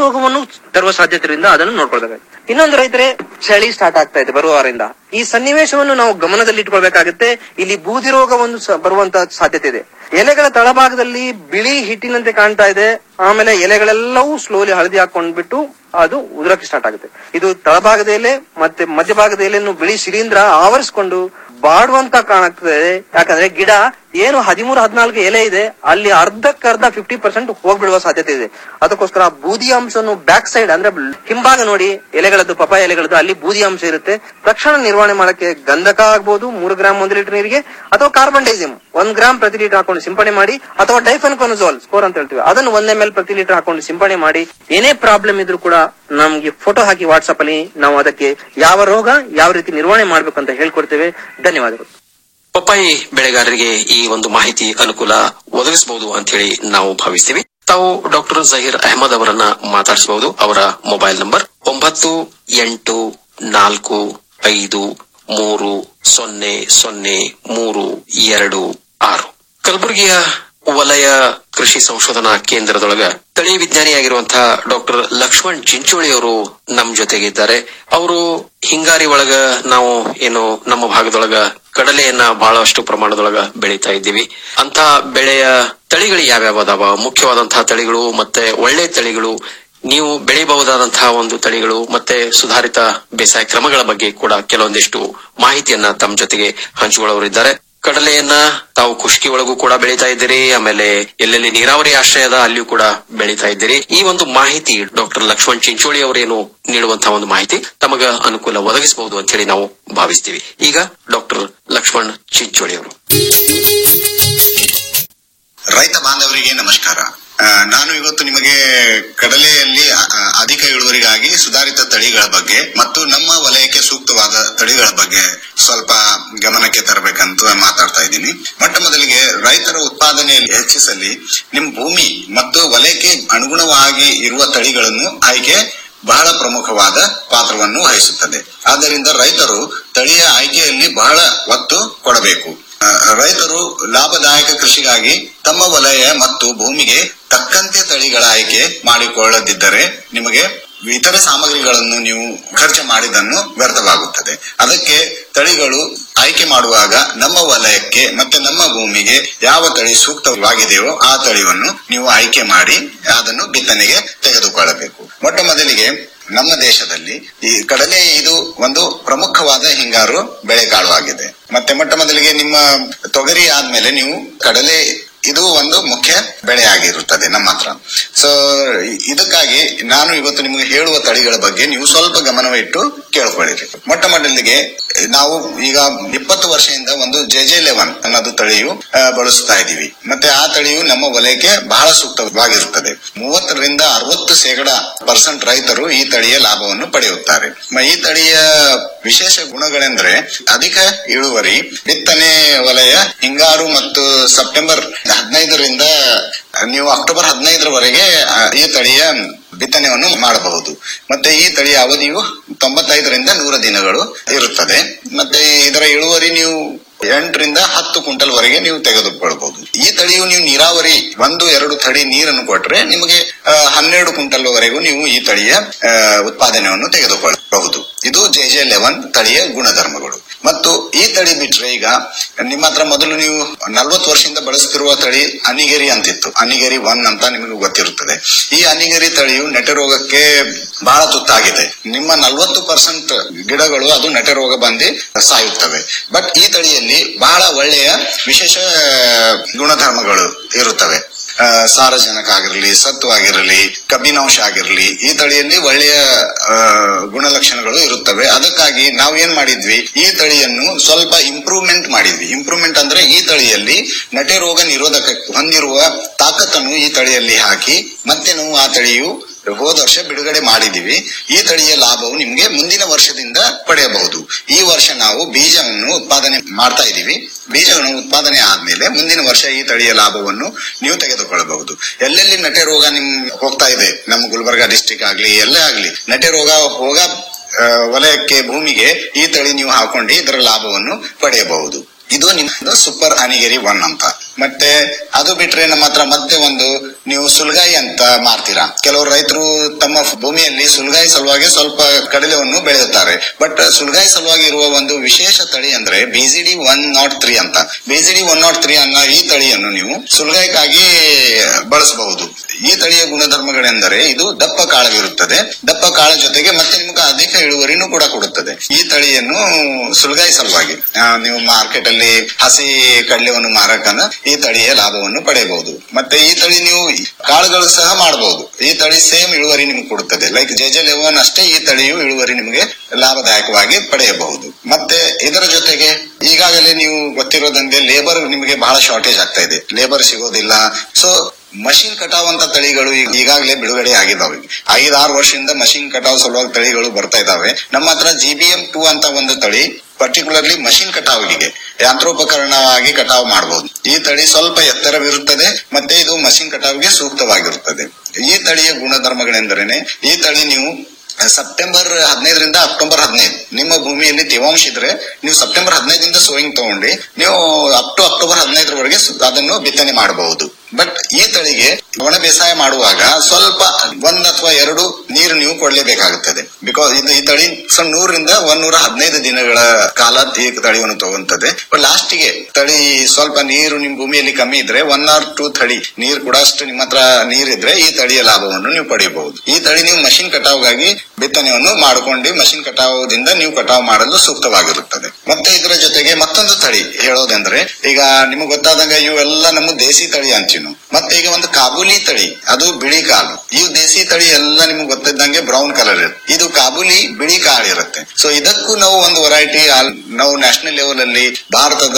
ರೋಗವನ್ನು ತರುವ ಸಾಧ್ಯತೆ ಇರೋದ್ರಿಂದ ಅದನ್ನು ನೋಡ್ಕೊಳ್ಬೇಕಾಗುತ್ತೆ ಇನ್ನೊಂದು ರೈತರೇ ಚಳಿ ಸ್ಟಾರ್ಟ್ ಆಗ್ತಾ ಇದೆ ಬರುವ ವಾರದಿಂದ ಈ ಸನ್ನಿವೇಶವನ್ನು ನಾವು ಗಮನದಲ್ಲಿ ಇಟ್ಕೊಳ್ಬೇಕಾಗುತ್ತೆ ಇಲ್ಲಿ ಬೂದಿ ರೋಗ ಒಂದು ಸ- ಬರುವಂತ ಸಾಧ್ಯತೆ ಇದೆ ಎಲೆಗಳ ತಳಭಾಗದಲ್ಲಿ ಬಿಳಿ ಹಿಟ್ಟಿನಂತೆ ಕಾಣ್ತಾ ಇದೆ ಆಮೇಲೆ ಎಲೆಗಳೆಲ್ಲವೂ ಸ್ಲೋಲಿ ಹಳದಿ ಹಾಕೊಂಡ್ಬಿಟ್ಟು ಅದು ಉದುರಕ್ಕೆ ಸ್ಟಾರ್ಟ್ ಆಗುತ್ತೆ ಇದು ತಳಭಾಗದ ಎಲೆ ಮತ್ತೆ ಮಧ್ಯಭಾಗದ ಎಲೆಯನ್ನು ಬಿಳಿ ಶಿಲೀಂಧ್ರ ಆವರಿಸಿಕೊಂಡು ಬಾಡುವಂತ ಕಾಣುತ್ತದೆ ಯಾಕಂದ್ರೆ ಗಿಡ ಏನು ಹದಿಮೂರು ಹದಿನಾಲ್ಕು ಎಲೆ ಇದೆ ಅಲ್ಲಿ ಅರ್ಧಕ್ಕರ್ಧ ಫಿಫ್ಟಿ ಪರ್ಸೆಂಟ್ ಹೋಗ್ಬಿಡುವ ಸಾಧ್ಯತೆ ಇದೆ ಅದಕ್ಕೋಸ್ಕರ ಆ ಬೂದಿ ಅಂಶವನ್ನು ಬ್ಯಾಕ್ ಸೈಡ್ ಅಂದ್ರೆ ಹಿಂಭಾಗ ನೋಡಿ ಎಲೆಗಳದ್ದು ಪಪಾಯ ಎಲೆಗಳದ್ದು ಅಲ್ಲಿ ಬೂದಿ ಅಂಶ ಇರುತ್ತೆ ತಕ್ಷಣ ನಿರ್ವಹಣೆ ಮಾಡಕ್ಕೆ ಗಂಧಕ ಆಗ್ಬೋದು ಮೂರು ಗ್ರಾಮ್ ಒಂದು ಲೀಟರ್ ನೀರಿಗೆ ಅಥವಾ ಕಾರ್ಬನ್ ಡೈಸಿಮ್ ಒಂದ್ ಗ್ರಾಮ್ ಪ್ರತಿ ಲೀಟರ್ ಹಾಕೊಂಡು ಸಿಂಪಡಣೆ ಮಾಡಿ ಅಥವಾ ಡೈಫನ್ ಕೊನಜೋಲ್ ಸ್ಕೋರ್ ಅಂತ ಹೇಳ್ತೀವಿ ಅದನ್ನು ಒಂದ್ ಎಂ ಎಲ್ ಪ್ರತಿ ಲೀಟರ್ ಹಾಕೊಂಡು ಸಿಂಪಡಣೆ ಮಾಡಿ ಏನೇ ಪ್ರಾಬ್ಲಮ್ ಇದ್ರೂ ಕೂಡ ನಮ್ಗೆ ಫೋಟೋ ಹಾಕಿ ವಾಟ್ಸ್ಆಪ್ ಅಲ್ಲಿ ನಾವು ಅದಕ್ಕೆ ಯಾವ ರೋಗ ಯಾವ ರೀತಿ ನಿರ್ವಹಣೆ ಮಾಡ್ಬೇಕು ಅಂತ ಹೇಳ್ಕೊಡ್ತೇವೆ ಧನ್ಯವಾದಗಳು ಪಪ್ಪಾಯಿ ಬೆಳೆಗಾರರಿಗೆ ಈ ಒಂದು ಮಾಹಿತಿ ಅನುಕೂಲ ಒದಗಿಸಬಹುದು ಅಂತ ಹೇಳಿ ನಾವು ಭಾವಿಸ್ತೀವಿ ತಾವು ಡಾಕ್ಟರ್ ಜಹೀರ್ ಅಹಮದ್ ಅವರನ್ನ ಮಾತಾಡಿಸಬಹುದು ಅವರ ಮೊಬೈಲ್ ನಂಬರ್ ಒಂಬತ್ತು ಎಂಟು ನಾಲ್ಕು ಐದು ಮೂರು ಸೊನ್ನೆ ಸೊನ್ನೆ ಮೂರು ಎರಡು ಆರು ಕಲಬುರಗಿಯ ವಲಯ ಕೃಷಿ ಸಂಶೋಧನಾ ಕೇಂದ್ರದೊಳಗ ತಳಿ ವಿಜ್ಞಾನಿಯಾಗಿರುವಂತಹ ಡಾಕ್ಟರ್ ಲಕ್ಷ್ಮಣ್ ಚಿಂಚೋಳಿ ಅವರು ನಮ್ ಜೊತೆಗಿದ್ದಾರೆ ಅವರು ಹಿಂಗಾರಿ ಒಳಗ ನಾವು ಏನು ನಮ್ಮ ಭಾಗದೊಳಗ ಕಡಲೆಯನ್ನ ಬಹಳಷ್ಟು ಪ್ರಮಾಣದೊಳಗ ಬೆಳೀತಾ ಇದ್ದೀವಿ ಅಂತ ಬೆಳೆಯ ತಳಿಗಳು ಯಾವ್ಯಾವ ಅದಾವ ಮುಖ್ಯವಾದಂತಹ ತಳಿಗಳು ಮತ್ತೆ ಒಳ್ಳೆ ತಳಿಗಳು ನೀವು ಬೆಳೆಯಬಹುದಾದಂತಹ ಒಂದು ತಳಿಗಳು ಮತ್ತೆ ಸುಧಾರಿತ ಬೇಸಾಯ ಕ್ರಮಗಳ ಬಗ್ಗೆ ಕೂಡ ಕೆಲವೊಂದಿಷ್ಟು ಮಾಹಿತಿಯನ್ನ ತಮ್ಮ ಜೊತೆಗೆ ಹಂಚಿಕೊಳ್ಳೋರಿದ್ದಾರೆ ಕಡಲೆಯನ್ನ ತಾವು ಖುಷ್ಕಿ ಒಳಗೂ ಕೂಡ ಬೆಳೀತಾ ಇದ್ದೀರಿ ಆಮೇಲೆ ಎಲ್ಲೆಲ್ಲಿ ನೀರಾವರಿ ಆಶ್ರಯದ ಅಲ್ಲಿಯೂ ಕೂಡ ಬೆಳೀತಾ ಇದ್ದೀರಿ ಈ ಒಂದು ಮಾಹಿತಿ ಡಾಕ್ಟರ್ ಲಕ್ಷ್ಮಣ್ ಚಿಂಚೋಳಿ ಅವರೇನು ನೀಡುವಂತಹ ಒಂದು ಮಾಹಿತಿ ತಮಗ ಅನುಕೂಲ ಒದಗಿಸಬಹುದು ಅಂತ ಹೇಳಿ ನಾವು ಭಾವಿಸ್ತೀವಿ ಈಗ ಡಾಕ್ಟರ್ ಲಕ್ಷ್ಮಣ್ ಚಿಂಚೋಳಿ ಅವರು ರೈತ ಬಾಂಧವರಿಗೆ ನಮಸ್ಕಾರ ಆ, ನಾನು ಇವತ್ತು ನಿಮಗೆ ಕಡಲೆಯಲ್ಲಿ ಅ- ಅ- ಅಧಿಕ ಇಳುವರಿಗಾಗಿ ಸುಧಾರಿತ ತಳಿಗಳ ಬಗ್ಗೆ ಮತ್ತು ನಮ್ಮ ವಲಯಕ್ಕೆ ಸೂಕ್ತವಾದ ತಳಿಗಳ ಬಗ್ಗೆ ಸ್ವಲ್ಪ ಗಮನಕ್ಕೆ ತರಬೇಕಂತ ಮಾತಾಡ್ತಾ ಇದ್ದೀನಿ ಮೊಟ್ಟ ಮೊದಲಿಗೆ ರೈತರ ಉತ್ಪಾದನೆಯಲ್ಲಿ ಹೆಚ್ಚಿಸಲಿ ನಿಮ್ಮ ಭೂಮಿ ಮತ್ತು ವಲಯಕ್ಕೆ ಅನುಗುಣವಾಗಿ ಇರುವ ತಳಿಗಳನ್ನು ಆಯ್ಕೆ ಬಹಳ ಪ್ರಮುಖವಾದ ಪಾತ್ರವನ್ನು ವಹಿಸುತ್ತದೆ ಆದ್ದರಿಂದ ರೈತರು ತಳಿಯ ಆಯ್ಕೆಯಲ್ಲಿ ಬಹಳ ಒತ್ತು ಕೊಡಬೇಕು ಆ, ರೈತರು ಲಾಭದಾಯಕ ಕೃಷಿಗಾಗಿ ತಮ್ಮ ವಲಯ ಮತ್ತು ಭೂಮಿಗೆ ತಕ್ಕಂತೆ ತಳಿಗಳ ಆಯ್ಕೆ ಮಾಡಿಕೊಳ್ಳದಿದ್ದರೆ ನಿಮಗೆ ಇತರ ಸಾಮಗ್ರಿಗಳನ್ನು ನೀವು ಖರ್ಚು ಮಾಡಿದ್ದನ್ನು ವ್ಯರ್ಥವಾಗುತ್ತದೆ ಅದಕ್ಕೆ ತಳಿಗಳು ಆಯ್ಕೆ ಮಾಡುವಾಗ ನಮ್ಮ ವಲಯಕ್ಕೆ ಮತ್ತೆ ನಮ್ಮ ಭೂಮಿಗೆ ಯಾವ ತಳಿ ಸೂಕ್ತವಾಗಿದೆಯೋ ಆ ತಳಿಯನ್ನು ನೀವು ಆಯ್ಕೆ ಮಾಡಿ ಅದನ್ನು ಬಿತ್ತನೆಗೆ ತೆಗೆದುಕೊಳ್ಳಬೇಕು ಮೊಟ್ಟ ಮೊದಲಿಗೆ ನಮ್ಮ ದೇಶದಲ್ಲಿ ಈ ಕಡಲೆ ಇದು ಒಂದು ಪ್ರಮುಖವಾದ ಹಿಂಗಾರು ಬೆಳೆಕಾಳು ಆಗಿದೆ ಮತ್ತೆ ಮೊಟ್ಟ ಮೊದಲಿಗೆ ನಿಮ್ಮ ತೊಗರಿ ಆದ್ಮೇಲೆ ನೀವು ಕಡಲೆ ಇದು ಒಂದು ಮುಖ್ಯ ಬೆಳೆ ಆಗಿರುತ್ತದೆ ನಮ್ಮ ಹತ್ರ ಸೊ ಇದಕ್ಕಾಗಿ ನಾನು ಇವತ್ತು ನಿಮಗೆ ಹೇಳುವ ತಳಿಗಳ ಬಗ್ಗೆ ನೀವು ಸ್ವಲ್ಪ ಗಮನವಿಟ್ಟು ಕೇಳ್ಕೊಳ್ಳಿರಿ ಮೊಟ್ಟ ಮೊದಲಿಗೆ ನಾವು ಈಗ ಇಪ್ಪತ್ತು ವರ್ಷದಿಂದ ಒಂದು ಜೆ ಜೆ ಲೆವೆನ್ ಅನ್ನೋದು ತಳಿಯು ಆ, ಬಳಸ್ತಾ ಇದ್ದೀವಿ ಮತ್ತೆ ಆ ತಳಿಯು ನಮ್ಮ ವಲಯಕ್ಕೆ ಬಹಳ ಸೂಕ್ತವಾಗಿರುತ್ತದೆ ಮೂವತ್ತರಿಂದ ಅರವತ್ತು ಶೇಕಡ ಪರ್ಸೆಂಟ್ ರೈತರು ಈ ತಳಿಯ ಲಾಭವನ್ನು ಪಡೆಯುತ್ತಾರೆ ಮ- ಈ ತಳಿಯ ವಿಶೇಷ ಗುಣಗಳೆಂದ್ರೆ ಅಧಿಕ ಇಳುವರಿ ಬಿತ್ತನೆ ವಲಯ ಹಿಂಗಾರು ಮತ್ತು ಸೆಪ್ಟೆಂಬರ್ ಹದಿನೈದರಿಂದ ನೀವು ಅಕ್ಟೋಬರ್ ಹದಿನೈದರವರೆಗೆ ಆ, ಈ ತಳಿಯ ಬಿತ್ತನೆಯನ್ನು ಮಾಡಬಹುದು ಮತ್ತೆ ಈ ತಳಿಯ ಅವಧಿಯು ತೊಂಬತ್ತೈದರಿಂದ ನೂರ ದಿನಗಳು ಇರುತ್ತದೆ ಮತ್ತೆ ಇದರ ಇಳುವರಿ ನೀವು ಎಂಟರಿಂದ ಹತ್ತು ಕ್ವಿಂಟಲ್ ವರೆಗೆ ನೀವು ತೆಗೆದುಕೊಳ್ಬಹುದು ಈ ತಳಿಯು ನೀವು ನೀರಾವರಿ ಒಂದು ಎರಡು ತಡಿ ನೀರನ್ನು ಕೊಟ್ರೆ ನಿಮಗೆ ಆ, ಹನ್ನೆರಡು ಕ್ವಿಂಟಲ್ ವರೆಗೂ ನೀವು ಈ ತಳಿಯ ಆ, ಉತ್ಪಾದನೆಯನ್ನು ತೆಗೆದುಕೊಳ್ಳಬಹುದು ಇದು ಜೆ ಜೆ ಲೆವೆನ್ ತಳಿಯ ಗುಣಧರ್ಮಗಳು ಮತ್ತು ಈ ತಳಿ ಬಿಟ್ರೆ ಈಗ ನಿಮ್ಮ ಹತ್ರ ಮೊದಲು ನೀವು ನಲ್ವತ್ತು ವರ್ಷದಿಂದ ಬಳಸುತ್ತಿರುವ ತಳಿ ಅನಿಗೇರಿ ಅಂತಿತ್ತು ಅನಿಗೇರಿ ಒನ್ ಅಂತ ನಿಮಗೆ ಗೊತ್ತಿರುತ್ತದೆ ಈ ಅನಿಗೇರಿ ತಳಿಯು ನೆಟೆ ರೋಗಕ್ಕೆ ಬಹಳ ತುತ್ತಾಗಿದೆ ನಿಮ್ಮ ನಲ್ವತ್ತು ಪರ್ಸೆಂಟ್ ಗಿಡಗಳು ಅದು ನೆಟೆ ರೋಗ ಬಂದು ಸಾಯುತ್ತವೆ ಬಟ್ ಈ ತಳಿಯಲ್ಲಿ ಬಹಳ ಒಳ್ಳೆಯ ವಿಶೇಷ ಗುಣಧರ್ಮಗಳು ಇರುತ್ತವೆ ಆ, ಸಾರಜನಕ ಆಗಿರಲಿ ಸತ್ತು ಆಗಿರಲಿ ಕಬ್ಬಿನಾಂಶ ಆಗಿರಲಿ ಈ ತಳಿಯಲ್ಲಿ ಒಳ್ಳೆಯ ಆ, ಗುಣಲಕ್ಷಣಗಳು ಇರುತ್ತವೆ ಅದಕ್ಕಾಗಿ ನಾವು ಏನ್ ಮಾಡಿದ್ವಿ ಈ ತಳಿಯನ್ನು ಸ್ವಲ್ಪ ಇಂಪ್ರೂವ್ಮೆಂಟ್ ಮಾಡಿದ್ವಿ ಇಂಪ್ರೂವ್ಮೆಂಟ್ ಅಂದ್ರೆ ಈ ತಳಿಯಲ್ಲಿ ನಟೆ ರೋಗ ನಿರೋಧಕ ಹೊಂದಿರುವ ತಾಕತ್ತನ್ನು ಈ ತಳಿಯಲ್ಲಿ ಹಾಕಿ ಮತ್ತೆ ನಾವು ಆ ತಳಿಯು ಹೋದ ವರ್ಷ ಬಿಡುಗಡೆ ಮಾಡಿದೀವಿ ಈ ತಳಿಯ ಲಾಭವು ನಿಮ್ಗೆ ಮುಂದಿನ ವರ್ಷದಿಂದ ಪಡೆಯಬಹುದು ಈ ವರ್ಷ ನಾವು ಬೀಜವನ್ನು ಉತ್ಪಾದನೆ ಮಾಡ್ತಾ ಇದ್ದೀವಿ ಬೀಜವನ್ನು ಉತ್ಪಾದನೆ ಆದ್ಮೇಲೆ ಮುಂದಿನ ವರ್ಷ ಈ ತಳಿಯ ಲಾಭವನ್ನು ನೀವು ತೆಗೆದುಕೊಳ್ಳಬಹುದು ಎಲ್ಲೆಲ್ಲಿ ನಟೆ ರೋಗ ನಿಮ್ ಹೋಗ್ತಾ ಇದೆ ನಮ್ಮ ಗುಲ್ಬರ್ಗಾ ಡಿಸ್ಟಿಕ್ ಆಗ್ಲಿ ಎಲ್ಲೇ ಆಗ್ಲಿ ನಟೆ ರೋಗ ಹೋಗ ಆ, ವಲಯಕ್ಕೆ ಭೂಮಿಗೆ ಈ ತಳಿ ನೀವು ಹಾಕೊಂಡು ಇದರ ಲಾಭವನ್ನು ಪಡೆಯಬಹುದು ಇದು ನಿಮ್ದು ಸೂಪರ್ ಅನಿಗಿರಿ ಒನ್ ಅಂತ ಮತ್ತೆ ಅದು ಬಿಟ್ರೆ ನಮ್ಮ ಹತ್ರ ಮತ್ತೆ ಒಂದು ನೀವು ಸುಲ್ಗಾಯಿ ಅಂತ ಮಾರ್ತೀರಾ ಕೆಲವು ರೈತರು ತಮ್ಮ ಭೂಮಿಯಲ್ಲಿ ಸುಲ್ಗಾಯಿ ಸಲುವಾಗಿ ಸ್ವಲ್ಪ ಕಡಲೆವನ್ನು ಬೆಳೆಯುತ್ತಾರೆ ಬಟ್ ಸುಲ್ಗಾಯಿ ಸಲುವಾಗಿ ಇರುವ ಒಂದು ವಿಶೇಷ ತಳಿ ಅಂದ್ರೆ ಬಿಜಿಡಿ ಒನ್ ನಾಟ್ ತ್ರೀ ಅಂತ ಬಿಜಿಡಿ ಒನ್ ನಾಟ್ ತ್ರೀ ಅನ್ನೋ ಈ ತಳಿಯನ್ನು ನೀವು ಸುಲ್ಗಾಯಕ್ಕಾಗಿ ಬಳಸಬಹುದು ಈ ತಳಿಯ ಗುಣಧರ್ಮಗಳೆಂದರೆ ಇದು ದಪ್ಪ ಕಾಳವಿರುತ್ತದೆ ದಪ್ಪ ಕಾಳ ಜೊತೆಗೆ ಮತ್ತೆ ನಿಮ್ಗೆ ಅಧಿಕ ಇಳುವರಿನೂ ಕೂಡ ಕೊಡುತ್ತದೆ ಈ ತಳಿಯನ್ನು ಸುಲಗಾಯಿ ಸಲುವಾಗಿ ಆ, ನೀವು ಮಾರ್ಕೆಟ್ ಅಲ್ಲಿ ಹಸಿ ಕಡ್ಲೆವನ್ನು ಮಾರಕನ ಈ ತಳಿಯ ಲಾಭವನ್ನು ಪಡೆಯಬಹುದು ಮತ್ತೆ ಈ ತಳಿ ನೀವು ಕಾಳುಗಳು ಸಹ ಮಾಡಬಹುದು ಈ ತಳಿ ಸೇಮ್ ಇಳುವರಿ ನಿಮ್ಗೆ ಕೊಡುತ್ತದೆ ಲೈಕ್ ಜೆ ಜೆ ಲೆವನ್ ಅಷ್ಟೇ ಈ ತಳಿಯು ಇಳುವರಿ ನಿಮಗೆ ಲಾಭದಾಯಕವಾಗಿ ಪಡೆಯಬಹುದು ಮತ್ತೆ ಇದರ ಜೊತೆಗೆ ಈಗಾಗಲೇ ನೀವು ಗೊತ್ತಿರೋದಂಗೆ ಲೇಬರ್ ನಿಮಗೆ ಬಹಳ ಶಾರ್ಟೇಜ್ ಆಗ್ತಾ ಇದೆ ಲೇಬರ್ ಸಿಗೋದಿಲ್ಲ ಸೊ ಮಷಿನ್ ಕಟಾವ್ ಅಂತ ತಳಿಗಳು ಈಗ- ಈಗಾಗಲೇ ಬಿಡುಗಡೆ ಆಗಿದಾವೆ ಐದಾರು ವರ್ಷದಿಂದ ಮಷಿನ್ ಕಟಾವ್ ಸಲುವಾಗಿ ತಳಿಗಳು ಬರ್ತಾ ಇದಾವೆ ನಮ್ಮ ಹತ್ರ ಜಿ ಬಿ ಎಂ ಟೂ ಅಂತ ಒಂದು ತಳಿ ಪರ್ಟಿಕ್ಯುಲರ್ಲಿ ಮಷಿನ್ ಕಟಾವಿಗೆ ಯಂತ್ರೋಪಕರಣವಾಗಿ ಕಟಾವು ಮಾಡಬಹುದು ಈ ತಳಿ ಸ್ವಲ್ಪ ಎತ್ತರವಿರುತ್ತದೆ ಮತ್ತೆ ಇದು ಮಷಿನ್ ಕಟಾವಿಗೆ ಸೂಕ್ತವಾಗಿರುತ್ತದೆ ಈ ತಳಿಯ ಗುಣಧರ್ಮಗಳೆಂದರೇನೆ ಈ ತಳಿ ನೀವು ಸೆಪ್ಟೆಂಬರ್ ಹದಿನೈದರಿಂದ ಅಕ್ಟೋಬರ್ ಹದಿನೈದು ನಿಮ್ಮ ಭೂಮಿಯಲ್ಲಿ ತೇವಾಂಶ ಇದ್ರೆ ನೀವು ಸೆಪ್ಟೆಂಬರ್ ಹದಿನೈದರಿಂದ ಸೋಯಿಂಗ್ ತಗೊಂಡು ನೀವು ಅಪ್ ಟು ಅಕ್ಟೋಬರ್ ಹದಿನೈದರವರೆಗೆ ಸು- ಅದನ್ನು ಬಿತ್ತನೆ ಮಾಡಬಹುದು ಬಟ್ ಈ ತಳಿಗೆ ಒಣ ಬೇಸಾಯ ಮಾಡುವಾಗ ಸ್ವಲ್ಪ ಒಂದ್ ಅಥವಾ ಎರಡು ನೀರು ನೀವು ಕೊಡ್ಲೇಬೇಕಾಗುತ್ತದೆ ಬಿಕಾಸ್ ಇದು ಈ ತಳಿ ಸೊ ನೂರರಿಂದ ಒಂದೂರ ಹದಿನೈದು ದಿನಗಳ ಕಾಲ ಈ ತಳಿಯನ್ನು ತಗೊಂತದೆ ಬಟ್ ಲಾಸ್ಟಿಗೆ ತಳಿ ಸ್ವಲ್ಪ ನೀರು ನಿಮ್ ಭೂಮಿಯಲ್ಲಿ ಕಮ್ಮಿ ಇದ್ರೆ ಒನ್ ಆರ್ ಟೂ ತಳಿ ನೀರು ಕೂಡ ಅಷ್ಟು ನಿಮ್ಮ ಹತ್ರ ನೀರಿದ್ರೆ ಈ ತಳಿಯ ಲಾಭವನ್ನು ನೀವು ಪಡೆಯಬಹುದು ಈ ತಳಿ ನೀವು ಮಷಿನ್ ಕಟಾವ್ಗಾಗಿ ಬಿತ್ತನೆಯನ್ನು ಮಾಡಿಕೊಂಡು ಮಷಿನ್ ಕಟಾವದಿಂದ ನೀವು ಕಟಾವು ಮಾಡಲು ಸೂಕ್ತವಾಗಿರುತ್ತದೆ ಮತ್ತೆ ಇದರ ಜೊತೆಗೆ ಮತ್ತೊಂದು ತಳಿ ಹೇಳೋದಂದ್ರೆ ಈಗ ನಿಮಗೆ ಗೊತ್ತಾದಂಗ ಇವೆಲ್ಲ ನಮ್ಮ ದೇಸಿ ತಳಿ ಅಂತೀವಿ ನಾವು ಮತ್ತೆ ಈಗ ಒಂದು ಕಾಬೂಲಿ ತಳಿ ಅದು ಬಿಳಿ ಕಾಳು ಈ ದೇಸಿ ತಳಿ ಎಲ್ಲ ನಿಮ್ಗೆ ಗೊತ್ತಿದ್ದಂಗೆ ಬ್ರೌನ್ ಕಲರ್ ಇರುತ್ತೆ ಇದು ಕಾಬೂಲಿ ಬಿಳಿ ಕಾಳು ಇರುತ್ತೆ ಸೊ ಇದಕ್ಕೂ ನಾವು ಒಂದು ವೆರೈಟಿ ನಾವು ನ್ಯಾಷನಲ್ ಲೆವೆಲ್ ಅಲ್ಲಿ ಭಾರತದ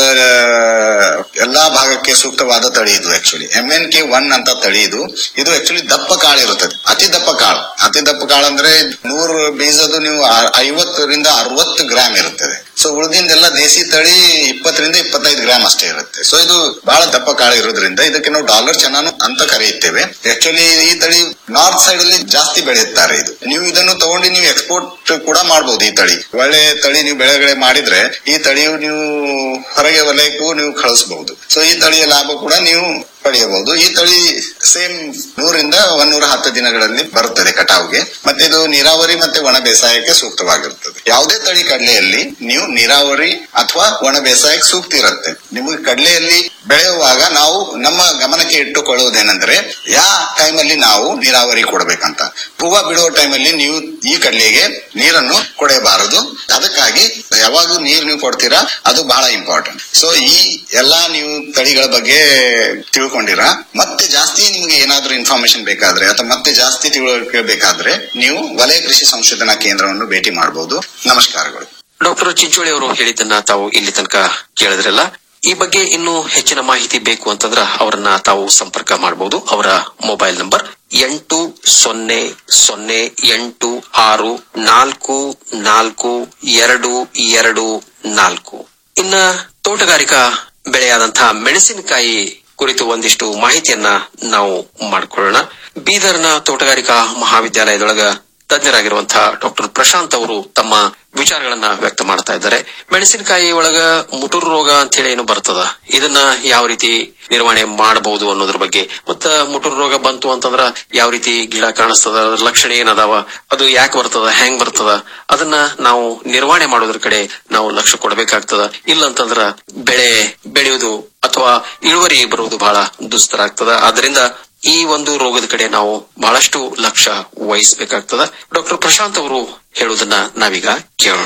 ಆ, ಎಲ್ಲಾ ಭಾಗಕ್ಕೆ ಸೂಕ್ತವಾದ ತಳಿ ಇದು actually M N K one ಅಂತ ತಳಿ ಇದು ಇದು ಆಕ್ಚುಲಿ ದಪ್ಪ ಕಾಳು ಇರುತ್ತದೆ ಅತಿ ದಪ್ಪ ಕಾಳು ಅತಿ ದಪ್ಪ ಕಾಳು ಅಂದ್ರೆ ನೂರು ಬೀಜದ್ದು ನೀವು ಆ- ಐವತ್ತರಿಂದ ಅರವತ್ತು ಗ್ರಾಮ್ ಇರುತ್ತದೆ ಸೊ ಉಳಿದಿಂದೆಲ್ಲ ದೇಸಿ ತಳಿ ಇಪ್ಪತ್ತರಿಂದ ಇಪ್ಪತ್ತೈದು ಗ್ರಾಮ್ ಅಷ್ಟೇ ಇರುತ್ತೆ ಸೊ ಇದು ಬಹಳ ದಪ್ಪ ಕಾಳು ಇರೋದ್ರಿಂದ ಇದಕ್ಕೆ ನಾವು ಡಾಲರ್ ಚೆನ್ನಾನು ಅಂತ ಕರೆಯುತ್ತೇವೆ ಆಕ್ಚುಲಿ ಈ ತಳಿ ನಾರ್ತ್ ಸೈಡ್ ಅಲ್ಲಿ ಜಾಸ್ತಿ ಬೆಳೆಯುತ್ತಾರೆ ಇದು ನೀವು ಇದನ್ನು ತಗೊಂಡು ನೀವು ಎಕ್ಸ್ಪೋರ್ಟ್ ಕೂಡ ಮಾಡಬಹುದು ಈ ತಳಿ ಒಳ್ಳೆ ತಳಿ ನೀವು ಬೆಳೆಗಳೆ ಮಾಡಿದ್ರೆ ಈ ತಳಿಯು ನೀವು ಹೊರಗೆ ವಲಯಕ್ಕೂ ನೀವು ಕಳಿಸಬಹುದು ಸೊ ಈ ತಳಿಯ ಲಾಭ ಕೂಡ ನೀವು ಪಡೆಯಬಹುದು ಈ ತಳಿ ಸೇಮ್ ನೂರಿಂದ ಒಂದೂರ ಹತ್ತು ದಿನಗಳಲ್ಲಿ ಬರುತ್ತದೆ ಕಟಾವ್ಗೆ ಮತ್ತೆ ಇದು ನೀರಾವರಿ ಮತ್ತೆ ಒಣ ಬೇಸಾಯಕ್ಕೆ ಸೂಕ್ತವಾಗಿರುತ್ತದೆ ಯಾವುದೇ ತಳಿ ಕಡಲೆಯಲ್ಲಿ ನೀವು ನೀರಾವರಿ ಅಥವಾ ಒಣ ಬೇಸಾಯಕ್ಕೆ ಸೂಕ್ತ ಇರುತ್ತೆ ನಿಮಗೆ ಕಡಲೆಯಲ್ಲಿ ಬೆಳೆಯುವಾಗ ನಾವು ನಮ್ಮ ಗಮನಕ್ಕೆ ಇಟ್ಟುಕೊಳ್ಳುವುದೇನೆಂದ್ರೆ ಯಾವ ಟೈಮಲ್ಲಿ ನಾವು ನೀರಾವರಿ ಕೊಡಬೇಕಂತ ಹೂವ ಬಿಡುವ ಟೈಮಲ್ಲಿ ನೀವು ಈ ಕಡಲೆಗೆ ನೀರನ್ನು ಕೊಡಬಾರದು ಅದಕ್ಕಾಗಿ ಯಾವಾಗ ನೀರು ನೀವು ಕೊಡ್ತೀರಾ ಅದು ಬಹಳ ಇಂಪಾರ್ಟೆಂಟ್ ಸೊ ಈ ಎಲ್ಲಾ ನೀವು ತಳಿಗಳ ಬಗ್ಗೆ ತಿಳ್ಕೊಂಡಿರಾ ಮತ್ತೆ ಜಾಸ್ತಿ ನಿಮ್ಗೆ ಏನಾದ್ರೂ ಇನ್ಫಾರ್ಮೇಶನ್ ಬೇಕಾದ್ರೆ ಅಥವಾ ಮತ್ತೆ ಜಾಸ್ತಿ ತಿಳುವಳಿಕೆ ಬೇಕಾದ್ರೆ ನೀವು ವಲಯ ಕೃಷಿ ಸಂಶೋಧನಾ ಕೇಂದ್ರವನ್ನು ಭೇಟಿ ಮಾಡಬಹುದು ನಮಸ್ಕಾರಗಳು ಡಾಕ್ಟರ್ ಚಿಂಚೋಳಿ ಅವರು ಹೇಳಿದ್ದನ್ನ ತಾವು ಇಲ್ಲಿ ತನಕ ಕೇಳಿದ್ರಲ್ಲ ಈ ಬಗ್ಗೆ ಇನ್ನೂ ಹೆಚ್ಚಿನ ಮಾಹಿತಿ ಬೇಕು ಅಂತಂದ್ರ ಅವರನ್ನ ತಾವು ಸಂಪರ್ಕ ಮಾಡಬಹುದು ಅವರ ಮೊಬೈಲ್ ನಂಬರ್ ಎಂಟು ಸೊನ್ನೆ ಸೊನ್ನೆ ಎಂಟು ಆರು ನಾಲ್ಕು ನಾಲ್ಕು ಎರಡು ಎರಡು ನಾಲ್ಕು ಇನ್ನ ತೋಟಗಾರಿಕಾ ಬೆಳೆಯಾದಂತಹ ಮೆಣಸಿನಕಾಯಿ ಕುರಿತು ಒಂದಿಷ್ಟು ಮಾಹಿತಿಯನ್ನ ನಾವು ಮಾಡಿಕೊಳ್ಳೋಣ ಬೀದರ್ನ ತೋಟಗಾರಿಕಾ ಮಹಾವಿದ್ಯಾಲಯದೊಳಗ ತಜ್ಞರಾಗಿರುವಂತಹ ಡಾಕ್ಟರ್ ಪ್ರಶಾಂತ್ ಅವರು ತಮ್ಮ ವಿಚಾರಗಳನ್ನ ವ್ಯಕ್ತ ಮಾಡ್ತಾ ಇದ್ದಾರೆ ಮೆಣಸಿನಕಾಯಿ ಒಳಗ ಮುಟುರು ರೋಗ ಅಂತ ಹೇಳಿ ಏನು ಬರ್ತದ ಇದನ್ನ ಯಾವ ರೀತಿ ನಿರ್ವಹಣೆ ಮಾಡಬಹುದು ಅನ್ನೋದ್ರ ಬಗ್ಗೆ ಮತ್ತ ಮುಟುರು ರೋಗ ಬಂತು ಅಂತಂದ್ರ ಯಾವ ರೀತಿ ಗಿಡ ಕಾಣಿಸ್ತದ ಅದ್ರ ಲಕ್ಷಣ ಏನದಾವ ಅದು ಯಾಕೆ ಬರ್ತದ ಹೆಂಗ್ ಬರ್ತದ ಅದನ್ನ ನಾವು ನಿರ್ವಹಣೆ ಮಾಡೋದ್ರ ಕಡೆ ನಾವು ಲಕ್ಷ್ಯ ಕೊಡಬೇಕಾಗ್ತದ ಇಲ್ಲ ಅಂತಂದ್ರ ಬೆಳೆ ಬೆಳೆಯುವುದು ಅಥವಾ ಇಳುವರಿ ಬರುವುದು ಬಹಳ ದುಸ್ತರ ಆಗ್ತದ ಆದ್ರಿಂದ ಈ ಒಂದು ರೋಗದ ಕಡೆ ನಾವು ಬಹಳಷ್ಟು ಲಕ್ಷ್ಯ ವಹಿಸಬೇಕಾಗ್ತದ ಡಾಕ್ಟರ್ ಪ್ರಶಾಂತ್ ಅವರು ಹೇಳುವುದನ್ನ ನಾವೀಗ ಕೇಳೋಣ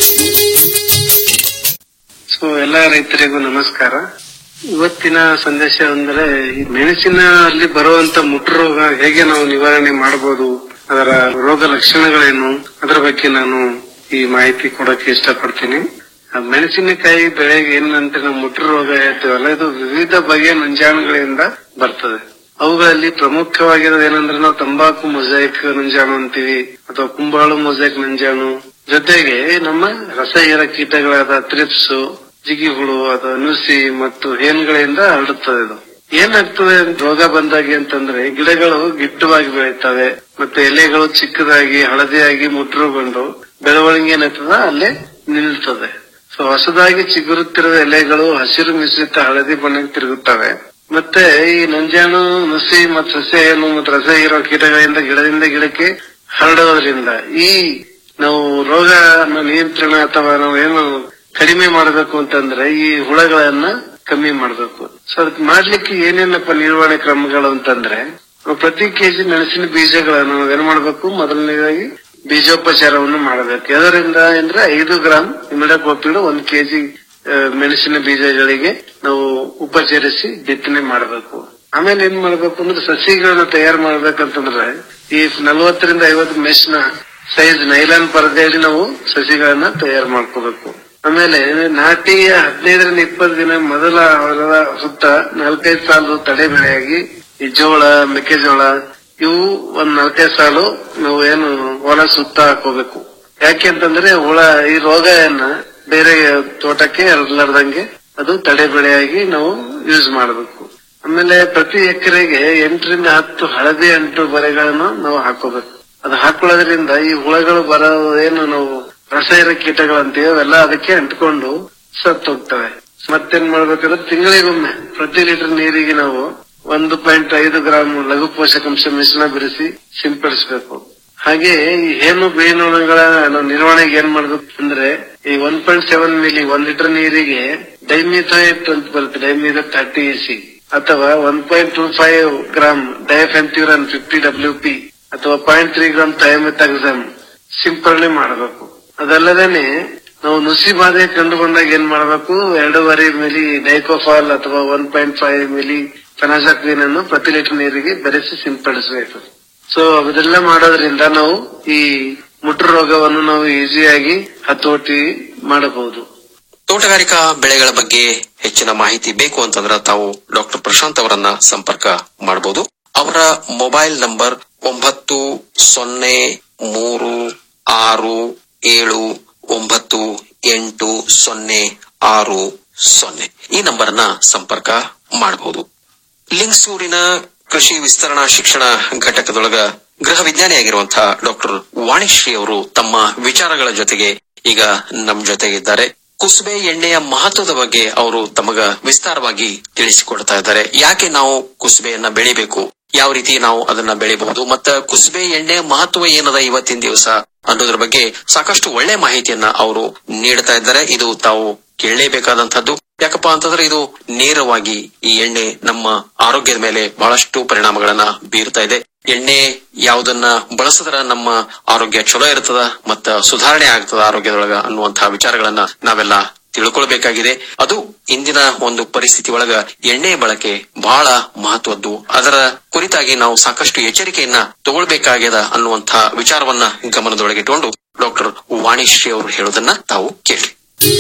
ಸೊ ಎಲ್ಲ ರೈತರಿಗೂ ನಮಸ್ಕಾರ ಇವತ್ತಿನ ಸಂದೇಶ ಅಂದ್ರೆ ಈ ಮೆಣಸಿನ ಅಲ್ಲಿ ಬರುವಂತ ಮುಟ್ರು ರೋಗ ಹೇಗೆ ನಾವು ನಿವಾರಣೆ ಮಾಡಬಹುದು ಅದರ ರೋಗ ಲಕ್ಷಣಗಳೇನು ಅದರ ಬಗ್ಗೆ ನಾನು ಈ ಮಾಹಿತಿ ಕೊಡಕ್ಕೆ ಇಷ್ಟಪಡ್ತೀನಿ ಆ ಮೆಣಸಿನಕಾಯಿ ಬೆಳೆಗೆ ಏನಂತ ನಾವು ಮುಟ್ರು ರೋಗ ಹೇಳ್ತೀವಲ್ಲ ಇದು ವಿವಿಧ ಬಗೆಯ ನಂಜಾಣುಗಳಿಂದ ಬರ್ತದೆ ಅವುಗಳಲ್ಲಿ ಪ್ರಮುಖವಾಗಿರೋದು ಏನಂದ್ರೆ ನಾವು ತಂಬಾಕು ಮೊಸೈಕ್ ನಂಜಾಣು ಅಂತೀವಿ ಅಥವಾ ಕುಂಬಾಳು ಮೊಸೈಕ್ ನಂಜಾಣು ಜೊತೆಗೆ ನಮ್ಮ ರಸ ಹೀರ ಕೀಟಗಳಾದ ತ್ರಿಪ್ಸ್ ಜಿಗಿ ಹುಳು ಅಥವಾ ನುಸಿ ಮತ್ತು ಹೇನ್ಗಳಿಂದ ಹರಡುತ್ತದೆ ಇದು ಏನಾಗ್ತದೆ ರೋಗ ಬಂದಾಗಿ ಅಂತಂದ್ರೆ ಗಿಡಗಳು ಗಿಡ್ಡವಾಗಿ ಬೆಳೀತವೆ ಮತ್ತೆ ಎಲೆಗಳು ಚಿಕ್ಕದಾಗಿ ಹಳದಿಯಾಗಿ ಮುಟ್ರುಗೊಂಡು ಬೆಳವಣಿಗೆ ಏನಾಗ್ತದ ಅಲ್ಲೇ ನಿಲ್ತದೆ ಸೊ ಹೊಸದಾಗಿ ಚಿಗುರುತ್ತಿರುವ ಎಲೆಗಳು ಹಸಿರು ಮಿಶ್ರಿತ ಹಳದಿ ಬಣ್ಣಕ್ಕೆ ತಿರುಗುತ್ತವೆ ಮತ್ತೆ ಈ ನಂಜಾಣು ನುಸಿ ಮತ್ತು ಸಸ್ಯನು ಮತ್ತು ರಸ ಇರೋ ಕೀಟಗಳಿಂದ ಗಿಡದಿಂದ ಗಿಡಕ್ಕೆ ಹರಡೋದ್ರಿಂದ ಈ ನಾವು ರೋಗ ನಿಯಂತ್ರಣ ಅಥವಾ ನಾವು ಏನು ಕಡಿಮೆ ಮಾಡಬೇಕು ಅಂತಂದ್ರೆ ಈ ಹುಳಗಳನ್ನ ಕಮ್ಮಿ ಮಾಡಬೇಕು ಸೊ ಅದಕ್ಕೆ ಮಾಡ್ಲಿಕ್ಕೆ ಏನೇನಪ್ಪ ನಿರ್ವಹಣೆ ಕ್ರಮಗಳು ಅಂತಂದ್ರೆ ನಾವು ಪ್ರತಿ ಕೆಜಿ ಮೆಣಸಿನ ಬೀಜಗಳನ್ನು ನಾವು ಏನ್ ಮಾಡ್ಬೇಕು ಮೊದಲನೇದಾಗಿ ಬೀಜೋಪಚಾರವನ್ನು ಮಾಡಬೇಕು ಅದರಿಂದ ಅಂದ್ರೆ ಐದು ಗ್ರಾಮ್ ಇಮಿಡಾಕ್ಲೋಪಿಡ್ ಒಂದ್ ಕೆಜಿ ಮೆಣಸಿನ ಬೀಜಗಳಿಗೆ ನಾವು ಉಪಚರಿಸಿ ಬಿತ್ತನೆ ಮಾಡಬೇಕು ಆಮೇಲೆ ಏನ್ ಮಾಡ್ಬೇಕು ಅಂದ್ರೆ ಸಸಿಗಳನ್ನ ತಯಾರು ಮಾಡ್ಬೇಕಂತಂದ್ರೆ ಈ ನಲವತ್ತರಿಂದ ಐವತ್ತು ಮೆಶ್ ನ ಸೈಜ್ ನೈಲಾನ್ ಪರದೆಯಲ್ಲಿ ನಾವು ಸಸಿಗಳನ್ನ ತಯಾರು ಮಾಡ್ಕೋಬೇಕು ಆಮೇಲೆ ನಾಟಿ ಹದಿನೈದರಿಂದ ಇಪ್ಪತ್ತು ದಿನ ಮೊದಲ ಹೊಲದ ಸುತ್ತ ನಾಲ್ಕೈದು ಸಾಲು ತಡೆ ಬೆಳೆಯಾಗಿ ಈ ಜೋಳ ಮೆಕ್ಕೆಜೋಳ ಇವು ಒಂದ್ ನಾಲ್ಕೈದು ಸಾಲು ನಾವು ಏನು ಹೊಲ ಸುತ್ತ ಹಾಕೋಬೇಕು ಯಾಕೆ ಅಂತಂದ್ರೆ ಹುಳ ಈ ರೋಗವನ್ನ ಬೇರೆ ತೋಟಕ್ಕೆ ಹರಡ್ಲಾರ್ದಂಗೆ ಅದು ತಡೆ ಬೆಳೆಯಾಗಿ ನಾವು ಯೂಸ್ ಮಾಡಬೇಕು ಆಮೇಲೆ ಪ್ರತಿ ಎಕರೆಗೆ ಎಂಟರಿಂದ ಹತ್ತು ಹಳದಿ ಅಂಟು ಬರೆಗಳನ್ನು ನಾವು ಹಾಕೋಬೇಕು ಅದು ಹಾಕೊಳ್ಳೋದ್ರಿಂದ ಈ ಹುಳಗಳು ಬರೋ ಏನು ನಾವು ರಸಾಯನ ಕೀಟಗಳಂತೀವಿ ಅವೆಲ್ಲ ಅದಕ್ಕೆ ಅಂಟ್ಕೊಂಡು ಸತ್ತೋಗ್ತವೆ ಮತ್ತೇನ್ ಮಾಡ್ಬೇಕಂದ್ರೆ ತಿಂಗಳಿಗೊಮ್ಮೆ ಪ್ರತಿ ಲೀಟರ್ ನೀರಿಗೆ ನಾವು ಒಂದು ಪಾಯಿಂಟ್ ಐದು ಗ್ರಾಮ್ ಲಘು ಪೋಷಕಾಂಶ ಮಿಶ್ರಣ ಬೆರೆಸಿ ಸಿಂಪಡಿಸಬೇಕು ಹಾಗೆ ಈ ಹೇನು ಬೇನುಗಳ ನಾವು ನಿರ್ವಹಣೆಗೆ ಏನ್ ಮಾಡ್ಬೇಕು ಅಂದ್ರೆ ಈ ಒನ್ ಪಾಯಿಂಟ್ ಸೆವೆನ್ ಮಿಲಿ ಒಂದ್ ಲೀಟರ್ ನೀರಿಗೆ ಡೈಮಿಥೈಟ್ ಅಂತ ಬರುತ್ತೆ ಡೈಮಿಥ ಥರ್ಟಿ ಸಿ ಅಥವಾ one point two five gram diafenthiuron fifty W P ಅಥವಾ ಪಾಯಿಂಟ್ ತ್ರೀ ಗ್ರಾಮ್ ಥೈಮೆಥಾಕ್ಸಮ್ ಸಿಂಪರಣೆ ಮಾಡಬೇಕು ಅದಲ್ಲದೇನೆ ನಾವು ನುಸಿ ಬಾಧೆ ಕಂಡುಕೊಂಡಾಗ ಏನ್ ಮಾಡಬೇಕು ಎರಡೂವರೆ ಮಿಲಿ ಡೈಕೋಫಾಲ್ ಅಥವಾ one point five milli fenazaquin ಅನ್ನು ಪ್ರತಿ ಲೀಟರ್ ನೀರಿಗೆ ಬೆರೆಸಿ ಸಿಂಪಡಿಸಬೇಕು ಸೊ ಅದೆಲ್ಲ ಮಾಡೋದ್ರಿಂದ ನಾವು ಈ ಮುಟ್ರು ರೋಗವನ್ನು ನಾವು ಈಸಿಯಾಗಿ ಹತೋಟಿ ಮಾಡಬಹುದು ತೋಟಗಾರಿಕಾ ಬೆಳೆಗಳ ಬಗ್ಗೆ ಹೆಚ್ಚಿನ ಮಾಹಿತಿ ಬೇಕು ಅಂತಂದ್ರೆ ತಾವು ಡಾಕ್ಟರ್ ಪ್ರಶಾಂತ್ ಅವರನ್ನ ಸಂಪರ್ಕ ಮಾಡಬಹುದು ಅವರ ಮೊಬೈಲ್ ನಂಬರ್ ಒಂಬತ್ತು ಸೊನ್ನೆ ಮೂರು ಆರು ಏಳು ಒಂಬತ್ತು ಎಂಟು ಸೊನ್ನೆ ಆರು ಸೊನ್ನೆ ಈ ನಂಬರ್ನ ಸಂಪರ್ಕ ಮಾಡಬಹುದು ಲಿಂಗಸೂರಿನ ಕೃಷಿ ವಿಸ್ತರಣಾ ಶಿಕ್ಷಣ ಘಟಕದೊಳಗ ಗೃಹ ವಿಜ್ಞಾನಿಯಾಗಿರುವಂತಹ ಡಾಕ್ಟರ್ ವಾಣಿಶ್ರೀ ಅವರು ತಮ್ಮ ವಿಚಾರಗಳ ಜೊತೆಗೆ ಈಗ ನಮ್ ಜೊತೆಗಿದ್ದಾರೆ ಕುಸುಬೆ ಎಣ್ಣೆಯ ಮಹತ್ವದ ಬಗ್ಗೆ ಅವರು ತಮಗ ವಿಸ್ತಾರವಾಗಿ ತಿಳಿಸಿಕೊಡ್ತಾ ಇದ್ದಾರೆ ಯಾಕೆ ನಾವು ಕುಸುಬೆಯನ್ನ ಬೆಳಿಬೇಕು ಯಾವ ರೀತಿ ನಾವು ಅದನ್ನ ಬೆಳಿಬಹುದು ಮತ್ತ ಕುಸುಬೆ ಎಣ್ಣೆ ಮಹತ್ವ ಏನದ ಇವತ್ತಿನ ದಿವಸ ಅನ್ನೋದ್ರ ಬಗ್ಗೆ ಸಾಕಷ್ಟು ಒಳ್ಳೆ ಮಾಹಿತಿಯನ್ನ ಅವರು ನೀಡ್ತಾ ಇದ್ದಾರೆ ಇದು ತಾವು ಕೇಳಲೇಬೇಕಾದಂತದ್ದು ಯಾಕಪ್ಪ ಅಂತಂದ್ರೆ ಇದು ನೇರವಾಗಿ ಈ ಎಣ್ಣೆ ನಮ್ಮ ಆರೋಗ್ಯದ ಮೇಲೆ ಬಹಳಷ್ಟು ಪರಿಣಾಮಗಳನ್ನ ಬೀರ್ತಾ ಇದೆ ಎಣ್ಣೆ ಯಾವುದನ್ನ ಬಳಸಿದ್ರ ನಮ್ಮ ಆರೋಗ್ಯ ಚಲೋ ಇರ್ತದ ಮತ್ತ ಸುಧಾರಣೆ ಆಗ್ತದ ಆರೋಗ್ಯದೊಳಗ ಅನ್ನುವಂತಹ ವಿಚಾರಗಳನ್ನ ನಾವೆಲ್ಲ ತಿಳ್ಕೊಳ್ಬೇಕಾಗಿದೆ ಅದು ಇಂದಿನ ಒಂದು ಪರಿಸ್ಥಿತಿ ಒಳಗ ಎಣ್ಣೆ ಬಳಕೆ ಬಹಳ ಮಹತ್ವದ್ದು ಅದರ ಕುರಿತಾಗಿ ನಾವು ಸಾಕಷ್ಟು ಎಚ್ಚರಿಕೆಯನ್ನ ತಗೊಳ್ಬೇಕಾಗ್ಯದ ಅನ್ನುವಂತಹ ವಿಚಾರವನ್ನ ಗಮನದೊಳಗಿಟ್ಟುಕೊಂಡು ಡಾಕ್ಟರ್ ವಾಣಿಶ್ರೀ ಅವರು ಹೇಳೋದನ್ನ ತಾವು ಕೇಳಿ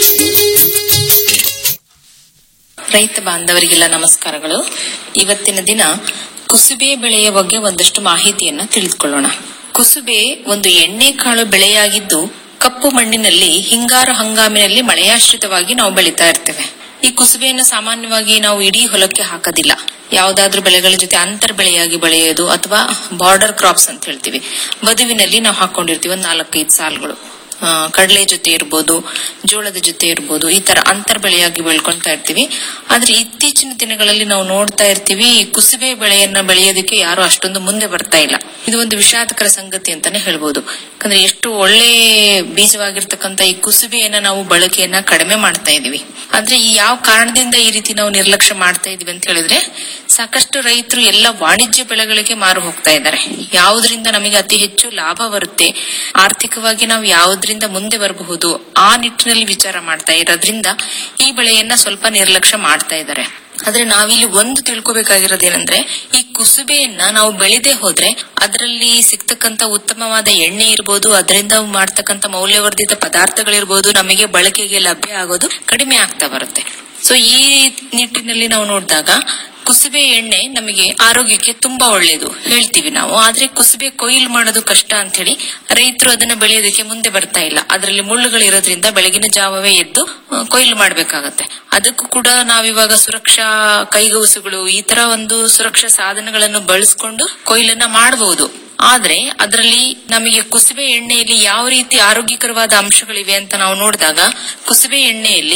ರೈತ ಬಾಂಧವರಿಗೆಲ್ಲ ನಮಸ್ಕಾರಗಳು ಇವತ್ತಿನ ದಿನ ಕುಸುಬೆ ಬೆಳೆಯ ಬಗ್ಗೆ ಒಂದಷ್ಟು ಮಾಹಿತಿಯನ್ನ ತಿಳಿದುಕೊಳ್ಳೋಣ ಕುಸುಬೆ ಒಂದು ಎಣ್ಣೆ ಕಾಳು ಬೆಳೆಯಾಗಿದ್ದು ಕಪ್ಪು ಮಣ್ಣಿನಲ್ಲಿ ಹಿಂಗಾರು ಹಂಗಾಮಿನಲ್ಲಿ ಮಳೆಯಾಶ್ರಿತವಾಗಿ ನಾವು ಬೆಳೀತಾ ಇರ್ತೇವೆ ಈ ಕುಸುಬೆಯನ್ನು ಸಾಮಾನ್ಯವಾಗಿ ನಾವು ಇಡೀ ಹೊಲಕ್ಕೆ ಹಾಕೋದಿಲ್ಲ ಯಾವ್ದಾದ್ರೂ ಬೆಳೆಗಳ ಜೊತೆ ಅಂತರ್ ಬೆಳೆಯಾಗಿ ಬೆಳೆಯೋದು ಅಥವಾ ಬಾರ್ಡರ್ ಕ್ರಾಪ್ಸ್ ಅಂತ ಹೇಳ್ತೀವಿ ಬದುವಿನಲ್ಲಿ ನಾವು ಹಾಕೊಂಡಿರ್ತೀವಿ ಒಂದ್ ನಾಲ್ಕೈದು ಸಾಲುಗಳು ಆ, ಕಡಲೆ ಜೊತೆ ಇರ್ಬೋದು ಜೋಳದ ಜೊತೆ ಇರ್ಬೋದು ಈ ತರ ಅಂತರ್ ಬೆಳೆಯಾಗಿ ಬೆಳ್ಕೊಂತಾ ಇರ್ತೀವಿ ಆದ್ರೆ ಇತ್ತೀಚಿನ ದಿನಗಳಲ್ಲಿ ನಾವು ನೋಡ್ತಾ ಇರ್ತೀವಿ ಈ ಕುಸುಬೆ ಬೆಳೆಯನ್ನ ಬೆಳೆಯೋದಕ್ಕೆ ಯಾರು ಅಷ್ಟೊಂದು ಮುಂದೆ ಬರ್ತಾ ಇಲ್ಲ ಇದು ಒಂದು ವಿಷಾದಕರ ಸಂಗತಿ ಅಂತಾನೆ ಹೇಳ್ಬೋದು ಯಾಕಂದ್ರೆ ಎಷ್ಟು ಒಳ್ಳೆ ಬೀಜವಾಗಿರ್ತಕ್ಕಂತ ಈ ಕುಸುಬೆಯನ್ನ ನಾವು ಬಳಕೆಯನ್ನ ಕಡಿಮೆ ಮಾಡ್ತಾ ಇದೀವಿ ಆದ್ರೆ ಈ ಯಾವ ಕಾರಣದಿಂದ ಈ ರೀತಿ ನಾವು ನಿರ್ಲಕ್ಷ್ಯ ಮಾಡ್ತಾ ಇದೀವಿ ಅಂತ ಹೇಳಿದ್ರೆ ಸಾಕಷ್ಟು ರೈತರು ಎಲ್ಲ ವಾಣಿಜ್ಯ ಬೆಳೆಗಳಿಗೆ ಮಾರು ಹೋಗ್ತಾ ಇದ್ದಾರೆ ಯಾವುದರಿಂದ ನಮಗೆ ಅತಿ ಹೆಚ್ಚು ಲಾಭ ಬರುತ್ತೆ ಆರ್ಥಿಕವಾಗಿ ನಾವು ಯಾವುದರಿಂದ ಮುಂದೆ ಬರಬಹುದು ಆ ನಿಟ್ಟಿನಲ್ಲಿ ವಿಚಾರ ಮಾಡ್ತಾ ಇರೋದ್ರಿಂದ ಈ ಬೆಳೆಯನ್ನ ಸ್ವಲ್ಪ ನಿರ್ಲಕ್ಷ್ಯ ಮಾಡ್ತಾ ಇದ್ದಾರೆ ಆದ್ರೆ ನಾವಿಲ್ಲಿ ಒಂದು ತಿಳ್ಕೊಬೇಕಾಗಿರೋದೇನಂದ್ರೆ ಈ ಕುಸುಬೆಯನ್ನ ನಾವು ಬೆಳೆದೇ ಹೋದ್ರೆ ಅದರಲ್ಲಿ ಸಿಗ್ತಕ್ಕಂತ ಉತ್ತಮವಾದ ಎಣ್ಣೆ ಇರ್ಬೋದು ಅದರಿಂದ ಮಾಡ್ತಕ್ಕಂತ ಮೌಲ್ಯವರ್ಧಿತ ಪದಾರ್ಥಗಳಿರ್ಬೋದು ನಮಗೆ ಬಳಕೆಗೆ ಲಭ್ಯ ಆಗೋದು ಕಡಿಮೆ ಆಗ್ತಾ ಬರುತ್ತೆ ಸೊ ಈ ನಿಟ್ಟಿನಲ್ಲಿ ನಾವು ನೋಡಿದಾಗ ಕುಸುಬೆ ಎಣ್ಣೆ ನಮಗೆ ಆರೋಗ್ಯಕ್ಕೆ ತುಂಬಾ ಒಳ್ಳೆಯದು ಹೇಳ್ತೀವಿ ನಾವು ಆದ್ರೆ ಕುಸುಬೆ ಕೊಯ್ಲು ಮಾಡೋದು ಕಷ್ಟ ಅಂತ ಹೇಳಿ ರೈತರು ಅದನ್ನ ಬೆಳೆಯೋದಕ್ಕೆ ಮುಂದೆ ಬರ್ತಾ ಇಲ್ಲ ಅದರಲ್ಲಿ ಮುಳ್ಳುಗಳಿರೋದ್ರಿಂದ ಬೆಳಗಿನ ಜಾವವೇ ಎದ್ದು ಆ, ಕೊಯ್ಲು ಮಾಡ್ಬೇಕಾಗತ್ತೆ ಅದಕ್ಕೂ ಕೂಡ ನಾವಿವಾಗ ಸುರಕ್ಷಾ ಕೈಗವಸುಗಳು ಈ ತರ ಒಂದು ಸುರಕ್ಷಾ ಸಾಧನಗಳನ್ನು ಬಳಸ್ಕೊಂಡು ಕೊಯ್ಲನ್ನ ಮಾಡಬಹುದು ಆದ್ರೆ ಅದರಲ್ಲಿ ನಮಗೆ ಕುಸುಬೆ ಎಣ್ಣೆಯಲ್ಲಿ ಯಾವ ರೀತಿ ಆರೋಗ್ಯಕರವಾದ ಅಂಶಗಳಿವೆ ಅಂತ ನಾವು ನೋಡಿದಾಗ ಕುಸುಬೆ ಎಣ್ಣೆಯಲ್ಲಿ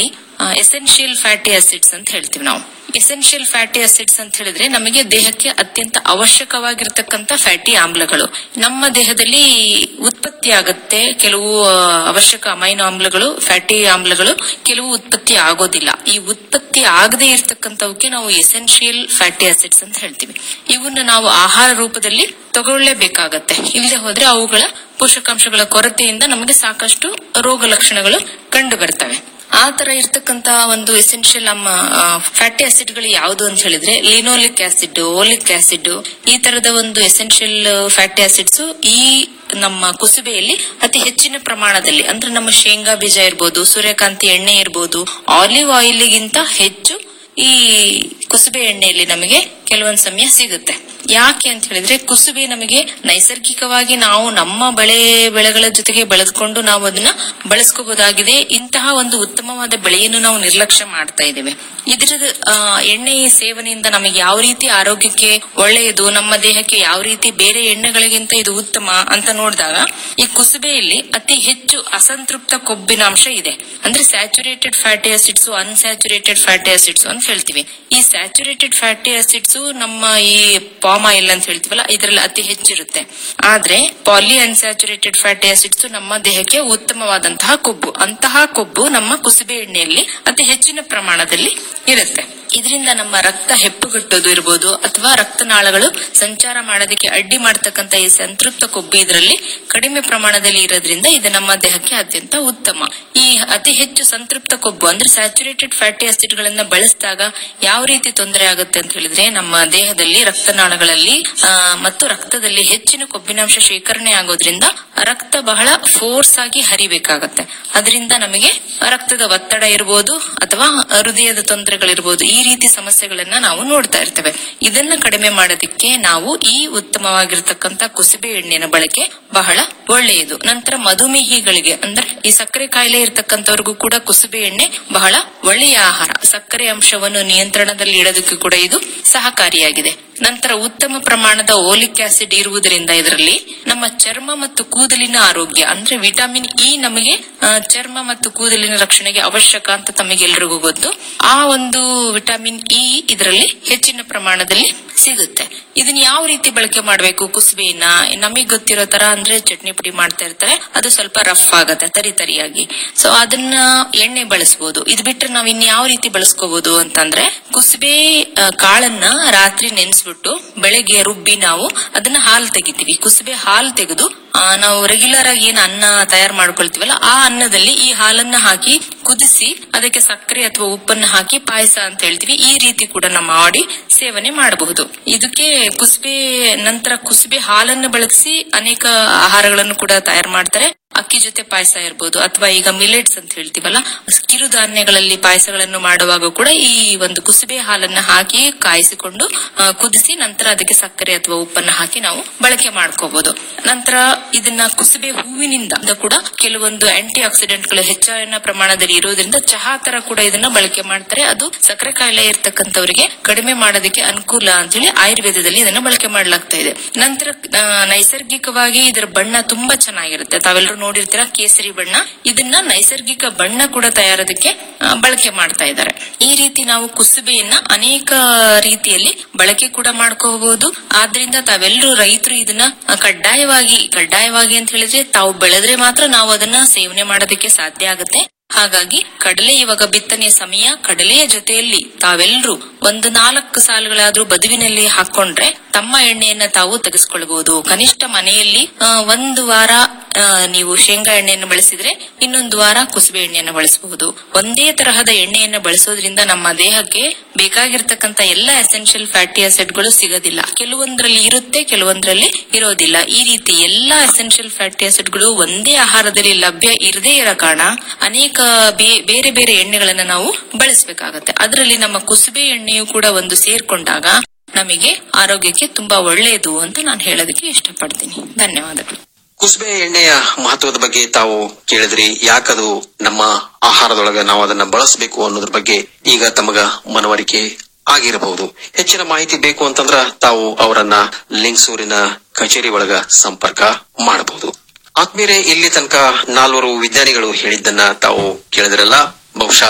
ಎಸೆನ್ಷಿಯಲ್ ಫ್ಯಾಟಿ ಆಸಿಡ್ಸ್ ಅಂತ ಹೇಳ್ತೀವಿ ನಾವು ಎಸೆನ್ಷಿಯಲ್ ಫ್ಯಾಟಿ ಆಸಿಡ್ಸ್ ಅಂತ ಹೇಳಿದ್ರೆ ನಮಗೆ ದೇಹಕ್ಕೆ ಅತ್ಯಂತ ಅವಶ್ಯಕವಾಗಿರ್ತಕ್ಕಂಥ ಫ್ಯಾಟಿ ಆಮ್ಲಗಳು ನಮ್ಮ ದೇಹದಲ್ಲಿ ಉತ್ಪತ್ತಿ ಆಗುತ್ತೆ ಕೆಲವು ಆ, ಅವಶ್ಯಕ ಅಮೈನೋ ಆಮ್ಲಗಳು ಫ್ಯಾಟಿ ಆಮ್ಲಗಳು ಕೆಲವು ಉತ್ಪತ್ತಿ ಆಗೋದಿಲ್ಲ ಈ ಉತ್ಪತ್ತಿ ಆಗದೆ ಇರತಕ್ಕಂಥವಕ್ಕೆ ನಾವು ಎಸೆನ್ಷಿಯಲ್ ಫ್ಯಾಟಿ ಆಸಿಡ್ಸ್ ಅಂತ ಹೇಳ್ತೀವಿ ಇವನ್ನ ನಾವು ಆಹಾರ ರೂಪದಲ್ಲಿ ತಗೊಳ್ಳೇಬೇಕಾಗತ್ತೆ ಇಲ್ಲದೆ ಹೋದ್ರೆ ಅವುಗಳ ಪೋಷಕಾಂಶಗಳ ಕೊರತೆಯಿಂದ ನಮಗೆ ಸಾಕಷ್ಟು ರೋಗ ಲಕ್ಷಣಗಳು ಕಂಡು ಬರ್ತವೆ ಆ ತರ ಇರ್ತಕ್ಕಂತ ಒಂದು ಎಸೆನ್ಷಿಯಲ್ ನಮ್ಮ ಫ್ಯಾಟಿ ಆಸಿಡ್ಗಳು ಯಾವುದು ಅಂತ ಹೇಳಿದ್ರೆ ಲಿನೋಲಿಕ್ ಆಸಿಡ್ ಓಲಿಕ್ ಆಸಿಡ್ ಈ ತರದ ಒಂದು ಎಸೆನ್ಷಿಯಲ್ ಫ್ಯಾಟಿ ಆಸಿಡ್ಸ್ ಈ ನಮ್ಮ ಕುಸುಬೆಯಲ್ಲಿ ಅತಿ ಹೆಚ್ಚಿನ ಪ್ರಮಾಣದಲ್ಲಿ ಅಂದ್ರೆ ನಮ್ಮ ಶೇಂಗಾ ಬೀಜ ಇರ್ಬೋದು ಸೂರ್ಯಕಾಂತಿ ಎಣ್ಣೆ ಇರ್ಬೋದು ಆಲಿವ್ ಆಯಿಲ್ಗಿಂತ ಹೆಚ್ಚು ಈ ಕುಸುಬೆ ಎಣ್ಣೆಯಲ್ಲಿ ನಮಗೆ ಕೆಲವೊಂದು ಸಮಯ ಸಿಗುತ್ತೆ ಯಾಕೆ ಅಂತ ಹೇಳಿದ್ರೆ ಕುಸುಬೆ ನಮಗೆ ನೈಸರ್ಗಿಕವಾಗಿ ನಾವು ನಮ್ಮ ಬೆಳೆ ಬೆಳೆಗಳ ಜೊತೆಗೆ ಬೆಳೆದುಕೊಂಡು ನಾವು ಅದನ್ನ ಬಳಸ್ಕೋಬಹುದಾಗಿದೆ ಇಂತಹ ಒಂದು ಉತ್ತಮವಾದ ಬೆಳೆಯನ್ನು ನಾವು ನಿರ್ಲಕ್ಷ್ಯ ಮಾಡ್ತಾ ಇದ್ದೇವೆ ಇದರ ಆ, ಎಣ್ಣೆ ಸೇವನೆಯಿಂದ ನಮಗೆ ಯಾವ ರೀತಿ ಆರೋಗ್ಯಕ್ಕೆ ಒಳ್ಳೆಯದು ನಮ್ಮ ದೇಹಕ್ಕೆ ಯಾವ ರೀತಿ ಬೇರೆ ಎಣ್ಣೆಗಳಿಗಿಂತ ಇದು ಉತ್ತಮ ಅಂತ ನೋಡಿದಾಗ ಈ ಕುಸುಬೆಯಲ್ಲಿ ಅತಿ ಹೆಚ್ಚು ಅಸಂತೃಪ್ತ ಕೊಬ್ಬಿನಾಂಶ ಇದೆ ಅಂದ್ರೆ saturated fatty acids unsaturated fatty acids ಅಂತ ಹೇಳ್ತೀವಿ ಈ ಸ್ಯಾಚುರೇಟೆಡ್ ಫ್ಯಾಟಿ ಆಸಿಡ್ಸ್ ನಮ್ಮ ಈ ಪಾಮ್ ಆಯಿಲ್ ಅಂತ ಹೇಳ್ತೀವಲ್ಲ ಇದರಲ್ಲಿ ಅತಿ ಹೆಚ್ಚಿರುತ್ತೆ ಆದ್ರೆ ಪಾಲಿ ಅನ್ಸ್ಯಾಚುರೇಟೆಡ್ ಫ್ಯಾಟಿ ಆಸಿಡ್ಸ್ ನಮ್ಮ ದೇಹಕ್ಕೆ ಉತ್ತಮವಾದಂತಹ ಕೊಬ್ಬು ಅಂತಹ ಕೊಬ್ಬು ನಮ್ಮ ಕುಸುಬೆ ಎಣ್ಣೆಯಲ್ಲಿ ಅತಿ ಹೆಚ್ಚಿನ ಪ್ರಮಾಣದಲ್ಲಿ ಇರುತ್ತೆ ಇದರಿಂದ ನಮ್ಮ ರಕ್ತ ಹೆಪ್ಪುಗಟ್ಟೋದು ಇರ್ಬೋದು ಅಥವಾ ರಕ್ತನಾಳಗಳು ಸಂಚಾರ ಮಾಡೋದಕ್ಕೆ ಅಡ್ಡಿ ಮಾಡ್ತಕ್ಕಂತ ಈ ಸಂತೃಪ್ತ ಕೊಬ್ಬು ಇದರಲ್ಲಿ ಕಡಿಮೆ ಪ್ರಮಾಣದಲ್ಲಿ ಇರೋದ್ರಿಂದ ಇದು ನಮ್ಮ ದೇಹಕ್ಕೆ ಅತ್ಯಂತ ಉತ್ತಮ ಈ ಅತಿ ಹೆಚ್ಚು ಸಂತೃಪ್ತ ಕೊಬ್ಬು ಅಂದ್ರೆ ಸ್ಯಾಚುರೇಟೆಡ್ ಫ್ಯಾಟಿ ಆಸಿಡ್ ಗಳನ್ನ ಬಳಸಿದಾಗ ಯಾವ ರೀತಿ ತೊಂದರೆ ಆಗುತ್ತೆ ಅಂತ ಹೇಳಿದ್ರೆ ನಮ್ಮ ದೇಹದಲ್ಲಿ ರಕ್ತನಾಳಗಳಲ್ಲಿ ಆ, ಮತ್ತು ರಕ್ತದಲ್ಲಿ ಹೆಚ್ಚಿನ ಕೊಬ್ಬಿನಾಂಶ ಶೇಖರಣೆ ಆಗೋದ್ರಿಂದ ರಕ್ತ ಬಹಳ ಫೋರ್ಸ್ ಆಗಿ ಹರಿಬೇಕಾಗತ್ತೆ ಅದರಿಂದ ನಮಗೆ ರಕ್ತದ ಒತ್ತಡ ಇರಬಹುದು ಅಥವಾ ಹೃದಯದ ತೊಂದರೆಗಳಿರ್ಬೋದು ಈ ರೀತಿ ಸಮಸ್ಯೆಗಳನ್ನ ನಾವು ನೋಡ್ತಾ ಇರ್ತೇವೆ ಇದನ್ನ ಕಡಿಮೆ ಮಾಡೋದಕ್ಕೆ ನಾವು ಈ ಉತ್ತಮವಾಗಿರ್ತಕ್ಕಂತ ಕುಸುಬೆ ಎಣ್ಣೆನ ಬಳಕೆ ಬಹಳ ಒಳ್ಳೆಯದು ನಂತರ ಮಧುಮೇಹಿಗಳಿಗೆ ಅಂದ್ರೆ ಈ ಸಕ್ಕರೆ ಕಾಯಿಲೆ ಇರ್ತಕ್ಕಂಥವ್ರಿಗೂ ಕೂಡ ಕುಸುಬೆ ಎಣ್ಣೆ ಬಹಳ ಒಳ್ಳೆಯ ಆಹಾರ ಸಕ್ಕರೆ ಅಂಶವನ್ನು ನಿಯಂತ್ರಣದಲ್ಲಿ ಇಡೋದಕ್ಕೆ ಕೂಡ ಇದು ಸಹಕಾರಿಯಾಗಿದೆ ನಂತರ ಉತ್ತಮ ಪ್ರಮಾಣದ ಓಲಿಕ್ ಆಸಿಡ್ ಇರುವುದರಿಂದ ಇದರಲ್ಲಿ ನಮ್ಮ ಚರ್ಮ ಮತ್ತು ಕೂದಲಿನ ಆರೋಗ್ಯ ಅಂದ್ರೆ ವಿಟಮಿನ್ ಇ ನಮಗೆ ಆ, ಚರ್ಮ ಮತ್ತು ಕೂದಲಿನ ರಕ್ಷಣೆಗೆ ಅವಶ್ಯಕ ಅಂತ ತಮಗೆಲ್ರಿಗೂ ಗೊತ್ತು ಆ ಒಂದು ವಿಟಮಿನ್ ಇ ಇದರಲ್ಲಿ ಹೆಚ್ಚಿನ ಪ್ರಮಾಣದಲ್ಲಿ ಸಿಗುತ್ತೆ ಇದನ್ನ ಯಾವ ರೀತಿ ಬಳಕೆ ಮಾಡಬೇಕು ಕುಸುಬೆಯನ್ನ ನಮಗೆ ಗೊತ್ತಿರೋ ತರ ಅಂದ್ರೆ ಚಟ್ನಿ ಪುಡಿ ಮಾಡ್ತಾ ಇರ್ತಾರೆ ಅದು ಸ್ವಲ್ಪ ರಫ್ ಆಗತ್ತೆ ತರಿ ತರಿಯಾಗಿ ಸೊ ಅದನ್ನ ಎಣ್ಣೆ ಬಳಸಬಹುದು ಇದು ಬಿಟ್ರೆ ನಾವ್ ಇನ್ ಯಾವ ರೀತಿ ಬಳಸ್ಕೋಬಹುದು ಅಂತಂದ್ರೆ ಕುಸುಬೆ ಆ, ಕಾಳನ್ನ ರಾತ್ರಿ ನೆನೆಸ್ಬಿಟ್ಟು ಬೆಳಗ್ಗೆ ರುಬ್ಬಿ ನಾವು ಅದನ್ನ ಹಾಲು ತೆಗಿತೀವಿ ಕುಸುಬೆ ಹಾಲು ತೆಗೆದು ಆ, ನಾವು ರೆಗ್ಯುಲರ್ ಆಗಿ ಏನ್ ಅನ್ನ ತಯಾರು ಮಾಡ್ಕೊಳ್ತೀವಲ್ಲ ಆ ಅನ್ನದಲ್ಲಿ ಈ ಹಾಲನ್ನ ಹಾಕಿ ಕುದಿಸಿ ಅದಕ್ಕೆ ಸಕ್ಕರೆ ಅಥವಾ ಉಪ್ಪನ್ನ ಹಾಕಿ ಪಾಯಸ ಅಂತ ಹೇಳ್ತೀವಿ ಈ ರೀತಿ ಕೂಡ ನಾವು ಮಾಡಿ ಸೇವನೆ ಮಾಡಬಹುದು ಇದಕ್ಕೆ ಕುಸುಬೆ ನಂತರ ಕುಸುಬೆ ಹಾಲನ್ನು ಬಳಸಿ ಅನೇಕ ಆಹಾರಗಳನ್ನು ಕೂಡ ತಯಾರು ಮಾಡ್ತಾರೆ ಅಕ್ಕಿ ಜೊತೆ ಪಾಯಸ ಇರ್ಬೋದು ಅಥವಾ ಈಗ ಮಿಲೆಟ್ಸ್ ಅಂತ ಹೇಳ್ತೀವಲ್ಲ ಕಿರುಧಾನ್ಯಗಳಲ್ಲಿ ಪಾಯಸಗಳನ್ನು ಮಾಡುವಾಗ ಕೂಡ ಈ ಒಂದು ಕುಸುಬೆ ಹಾಲನ್ನ ಹಾಕಿ ಕಾಯಿಸಿಕೊಂಡು ಆ, ಕುದಿಸಿ ನಂತರ ಅದಕ್ಕೆ ಸಕ್ಕರೆ ಅಥವಾ ಉಪ್ಪನ್ನ ಹಾಕಿ ನಾವು ಬಳಕೆ ಮಾಡ್ಕೋಬಹುದು ನಂತರ ಇದನ್ನ ಕುಸುಬೆ ಹೂವಿನಿಂದ ಕೂಡ ಕೆಲವೊಂದು ಆಂಟಿ ಆಕ್ಸಿಡೆಂಟ್ಗಳು ಹೆಚ್ಚಿನ ಪ್ರಮಾಣದಲ್ಲಿ ಇರೋದ್ರಿಂದ ಚಹಾ ತರ ಕೂಡ ಇದನ್ನ ಬಳಕೆ ಮಾಡ್ತಾರೆ ಅದು ಸಕ್ಕರೆ ಕಾಯಿಲೆ ಇರ್ತಕ್ಕಂಥವರಿಗೆ ಕಡಿಮೆ ಮಾಡೋದಕ್ಕೆ ಅನುಕೂಲ ಅಂತ ಹೇಳಿ ಆಯುರ್ವೇದದಲ್ಲಿ ಇದನ್ನ ಬಳಕೆ ಮಾಡಲಾಗ್ತಾ ಇದೆ ನಂತರ ಆ, ನೈಸರ್ಗಿಕವಾಗಿ ಇದರ ಬಣ್ಣ ತುಂಬಾ ಚೆನ್ನಾಗಿರುತ್ತೆ ತಾವೆಲ್ಲರೂ ನೋಡಿರ್ತೀರಾ ಕೇಸರಿ ಬಣ್ಣ ಇದನ್ನ ನೈಸರ್ಗಿಕ ಬಣ್ಣ ಕೂಡ ತಯಾರೋದಕ್ಕೆ ಆ, ಬಳಕೆ ಮಾಡ್ತಾ ಇದ್ದಾರೆ ಈ ರೀತಿ ನಾವು ಕುಸುಬೆಯನ್ನ ಅನೇಕ ರೀತಿಯಲ್ಲಿ ಬಳಕೆ ಕೂಡ ಮಾಡ್ಕೋಬಹುದು ಆದ್ರಿಂದ ತಾವೆಲ್ಲರೂ ರೈತರು ಇದನ್ನ ಆ, ಕಡ್ಡಾಯವಾಗಿ ಕಡ್ಡಾಯವಾಗಿ ಅಂತ ಹೇಳಿದ್ರೆ ತಾವು ಬೆಳೆದ್ರೆ ಮಾತ್ರ ನಾವು ಅದನ್ನ ಸೇವನೆ ಮಾಡೋದಕ್ಕೆ ಸಾಧ್ಯ ಆಗುತ್ತೆ ಹಾಗಾಗಿ ಕಡಲೆ ಇವಾಗ ಬಿತ್ತನೆಯ ಸಮಯ ಕಡಲೆಯ ಜೊತೆಯಲ್ಲಿ ತಾವೆಲ್ಲರೂ ಒಂದು ನಾಲ್ಕು ಸಾಲುಗಳಾದ್ರೂ ಬದುವಿನಲ್ಲಿ ಹಾಕೊಂಡ್ರೆ ತಮ್ಮ ಎಣ್ಣೆಯನ್ನ ತಾವು ತೆಗೆಸ್ಕೊಳ್ಬಹುದು ಕನಿಷ್ಠ ಮನೆಯಲ್ಲಿ ಆ, ಒಂದು ವಾರ ಆ, ನೀವು ಶೇಂಗಾ ಎಣ್ಣೆಯನ್ನು ಬಳಸಿದ್ರೆ ಇನ್ನೊಂದು ವಾರ ಕುಸುಬೆ ಎಣ್ಣೆಯನ್ನು ಬಳಸಬಹುದು ಒಂದೇ ತರಹದ ಎಣ್ಣೆಯನ್ನು ಬಳಸೋದ್ರಿಂದ ನಮ್ಮ ದೇಹಕ್ಕೆ ಬೇಕಾಗಿರ್ತಕ್ಕಂತ ಎಲ್ಲ ಎಸೆನ್ಷಿಯಲ್ ಫ್ಯಾಟಿ ಆಸಿಡ್ಗಳು ಸಿಗೋದಿಲ್ಲ ಕೆಲವೊಂದ್ರಲ್ಲಿ ಇರುತ್ತೆ ಕೆಲವೊಂದ್ರಲ್ಲಿ ಇರೋದಿಲ್ಲ ಈ ರೀತಿ ಎಲ್ಲಾ ಎಸೆನ್ಷಿಯಲ್ ಫ್ಯಾಟಿ ಆಸಿಡ್ಗಳು ಒಂದೇ ಆಹಾರದಲ್ಲಿ ಲಭ್ಯ ಇರದೇ ಇರೋ ಕಾರಣ ಅನೇಕ ಬೇ- ಬೇರೆ ಬೇರೆ ಎಣ್ಣೆಗಳನ್ನ ನಾವು ಬಳಸಬೇಕಾಗತ್ತೆ ಅದರಲ್ಲಿ ನಮ್ಮ ಕುಸುಬೆ ಎಣ್ಣೆಯು ಕೂಡ ಒಂದು ಸೇರ್ಕೊಂಡಾಗ ನಮಗೆ ಆರೋಗ್ಯಕ್ಕೆ ತುಂಬಾ ಒಳ್ಳೆಯದು ಅಂತ ನಾನು ಹೇಳೋದಕ್ಕೆ ಇಷ್ಟಪಡ್ತೀನಿ ಧನ್ಯವಾದಗಳು ಕುಸುಬೆ ಎಣ್ಣೆಯ ಮಹತ್ವದ ಬಗ್ಗೆ ತಾವು ಕೇಳಿದ್ರಿ ಯಾಕದು ನಮ್ಮ ಆಹಾರದೊಳಗ ನಾವು ಅದನ್ನ ಬಳಸಬೇಕು ಅನ್ನೋದ್ರ ಬಗ್ಗೆ ಈಗ ತಮಗ ಮನವರಿಕೆ ಆಗಿರಬಹುದು ಹೆಚ್ಚಿನ ಮಾಹಿತಿ ಬೇಕು ಅಂತಂದ್ರ ತಾವು ಅವರನ್ನ ಲಿಂಗಸೂರಿನ ಕಚೇರಿ ಒಳಗ ಸಂಪರ್ಕ ಮಾಡಬಹುದು ಆತ್ಮೀಯರೇ ಇಲ್ಲಿ ತನಕ ನಾಲ್ವರು ವಿಜ್ಞಾನಿಗಳು ಹೇಳಿದ್ದನ್ನ ತಾವು ಕೇಳಿದ್ರಲ್ಲ ಬಹುಶಃ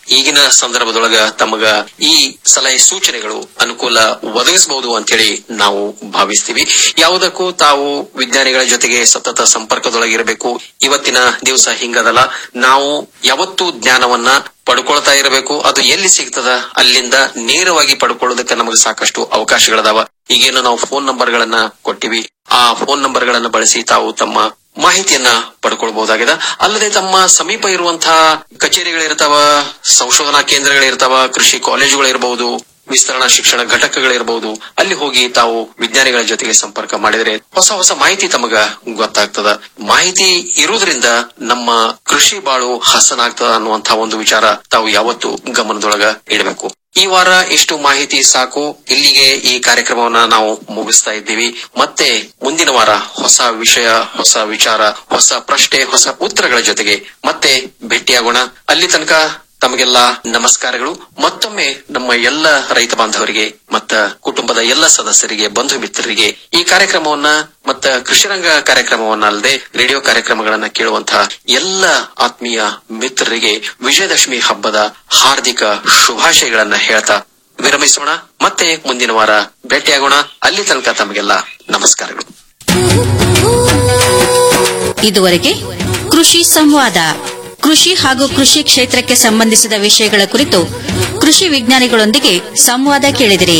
ಈಗಿನ ಸಂದರ್ಭದೊಳಗ ತಮಗ ಈ ಸಲಹೆ ಸೂಚನೆಗಳು ಅನುಕೂಲ ಒದಗಿಸಬಹುದು ಅಂತೇಳಿ ನಾವು ಭಾವಿಸ್ತೀವಿ ಯಾವುದಕ್ಕೂ ತಾವು ವಿಜ್ಞಾನಿಗಳ ಜೊತೆಗೆ ಸತತ ಸಂಪರ್ಕದೊಳಗಿರಬೇಕು ಇವತ್ತಿನ ದಿವಸ ಹಿಂಗದಲ್ಲ ನಾವು ಯಾವತ್ತೂ ಜ್ಞಾನವನ್ನ ಪಡ್ಕೊಳ್ತಾ ಇರಬೇಕು ಅದು ಎಲ್ಲಿ ಸಿಗ್ತದ ಅಲ್ಲಿಂದ ನೇರವಾಗಿ ಪಡ್ಕೊಳ್ಳೋದಕ್ಕೆ ನಮಗೆ ಸಾಕಷ್ಟು ಅವಕಾಶಗಳದಾವ ಈಗೇನು ನಾವು ಫೋನ್ ನಂಬರ್ ಗಳನ್ನ ಕೊಟ್ಟಿವಿ ಆ ಫೋನ್ ನಂಬರ್ ಗಳನ್ನ ಬಳಸಿ ತಾವು ತಮ್ಮ ಮಾಹಿತಿಯನ್ನ ಪಡ್ಕೊಳ್ಬಹುದಾಗಿದೆ ಅಲ್ಲದೆ ತಮ್ಮ ಸಮೀಪ ಇರುವಂತಹ ಕಚೇರಿಗಳಿರ್ತಾವ ಸಂಶೋಧನಾ ಕೇಂದ್ರಗಳಿರ್ತಾವ ಕೃಷಿ ಕಾಲೇಜುಗಳಿರಬಹುದು ವಿಸ್ತರಣಾ ಶಿಕ್ಷಣ ಘಟಕಗಳಿರಬಹುದು ಅಲ್ಲಿ ಹೋಗಿ ತಾವು ವಿಜ್ಞಾನಿಗಳ ಜೊತೆಗೆ ಸಂಪರ್ಕ ಮಾಡಿದರೆ ಹೊಸ ಹೊಸ ಮಾಹಿತಿ ತಮಗ ಗೊತ್ತಾಗ್ತದ ಮಾಹಿತಿ ಇರುವುದರಿಂದ ನಮ್ಮ ಕೃಷಿ ಬಾಳು ಹಸನಾಗ್ತದ ಅನ್ನುವಂತಹ ಒಂದು ವಿಚಾರ ತಾವು ಯಾವತ್ತು ಗಮನದೊಳಗ ಇಡಬೇಕು ಈ ವಾರ ಇಷ್ಟು ಮಾಹಿತಿ ಸಾಕು ಇಲ್ಲಿಗೆ ಈ ಕಾರ್ಯಕ್ರಮವನ್ನ ನಾವು ಮುಗಿಸ್ತಾ ಇದ್ದೀವಿ ಮತ್ತೆ ಮುಂದಿನ ವಾರ ಹೊಸ ವಿಷಯ ಹೊಸ ವಿಚಾರ ಹೊಸ ಪ್ರಶ್ನೆ ಹೊಸ ಉತ್ತರಗಳ ಜೊತೆಗೆ ಮತ್ತೆ ಭೇಟಿಯಾಗೋಣ ಅಲ್ಲಿ ತನಕ ತಮಗೆಲ್ಲ ನಮಸ್ಕಾರಗಳು ಮತ್ತೊಮ್ಮೆ ನಮ್ಮ ಎಲ್ಲ ರೈತ ಬಾಂಧವರಿಗೆ ಮತ್ತ ಕುಟುಂಬದ ಎಲ್ಲ ಸದಸ್ಯರಿಗೆ ಬಂಧು ಮಿತ್ರರಿಗೆ ಈ ಕಾರ್ಯಕ್ರಮವನ್ನ ಮತ್ತ ಕೃಷಿರಂಗ ಕಾರ್ಯಕ್ರಮವನ್ನ ಅಲ್ಲದೆ ರೇಡಿಯೋ ಕಾರ್ಯಕ್ರಮಗಳನ್ನ ಕೇಳುವಂತಹ ಎಲ್ಲ ಆತ್ಮೀಯ ಮಿತ್ರರಿಗೆ ವಿಜಯದಶಮಿ ಹಬ್ಬದ ಹಾರ್ದಿಕ ಶುಭಾಶಯಗಳನ್ನ ಹೇಳ್ತಾ ವಿರಮಿಸೋಣ ಮತ್ತೆ ಮುಂದಿನ ವಾರ ಭೇಟಿಯಾಗೋಣ ಅಲ್ಲಿ ತನಕ ತಮಗೆಲ್ಲ ನಮಸ್ಕಾರಗಳು ಇದುವರೆಗೆ ಕೃಷಿ ಸಂವಾದ ಕೃಷಿ ಹಾಗೂ ಕೃಷಿ ಕ್ಷೇತ್ರಕ್ಕೆ ಸಂಬಂಧಿಸಿದ ವಿಷಯಗಳ ಕುರಿತು ಕೃಷಿ ವಿಜ್ಞಾನಿಗಳೊಂದಿಗೆ ಸಂವಾದ ಕೇಳಿದಿರಿ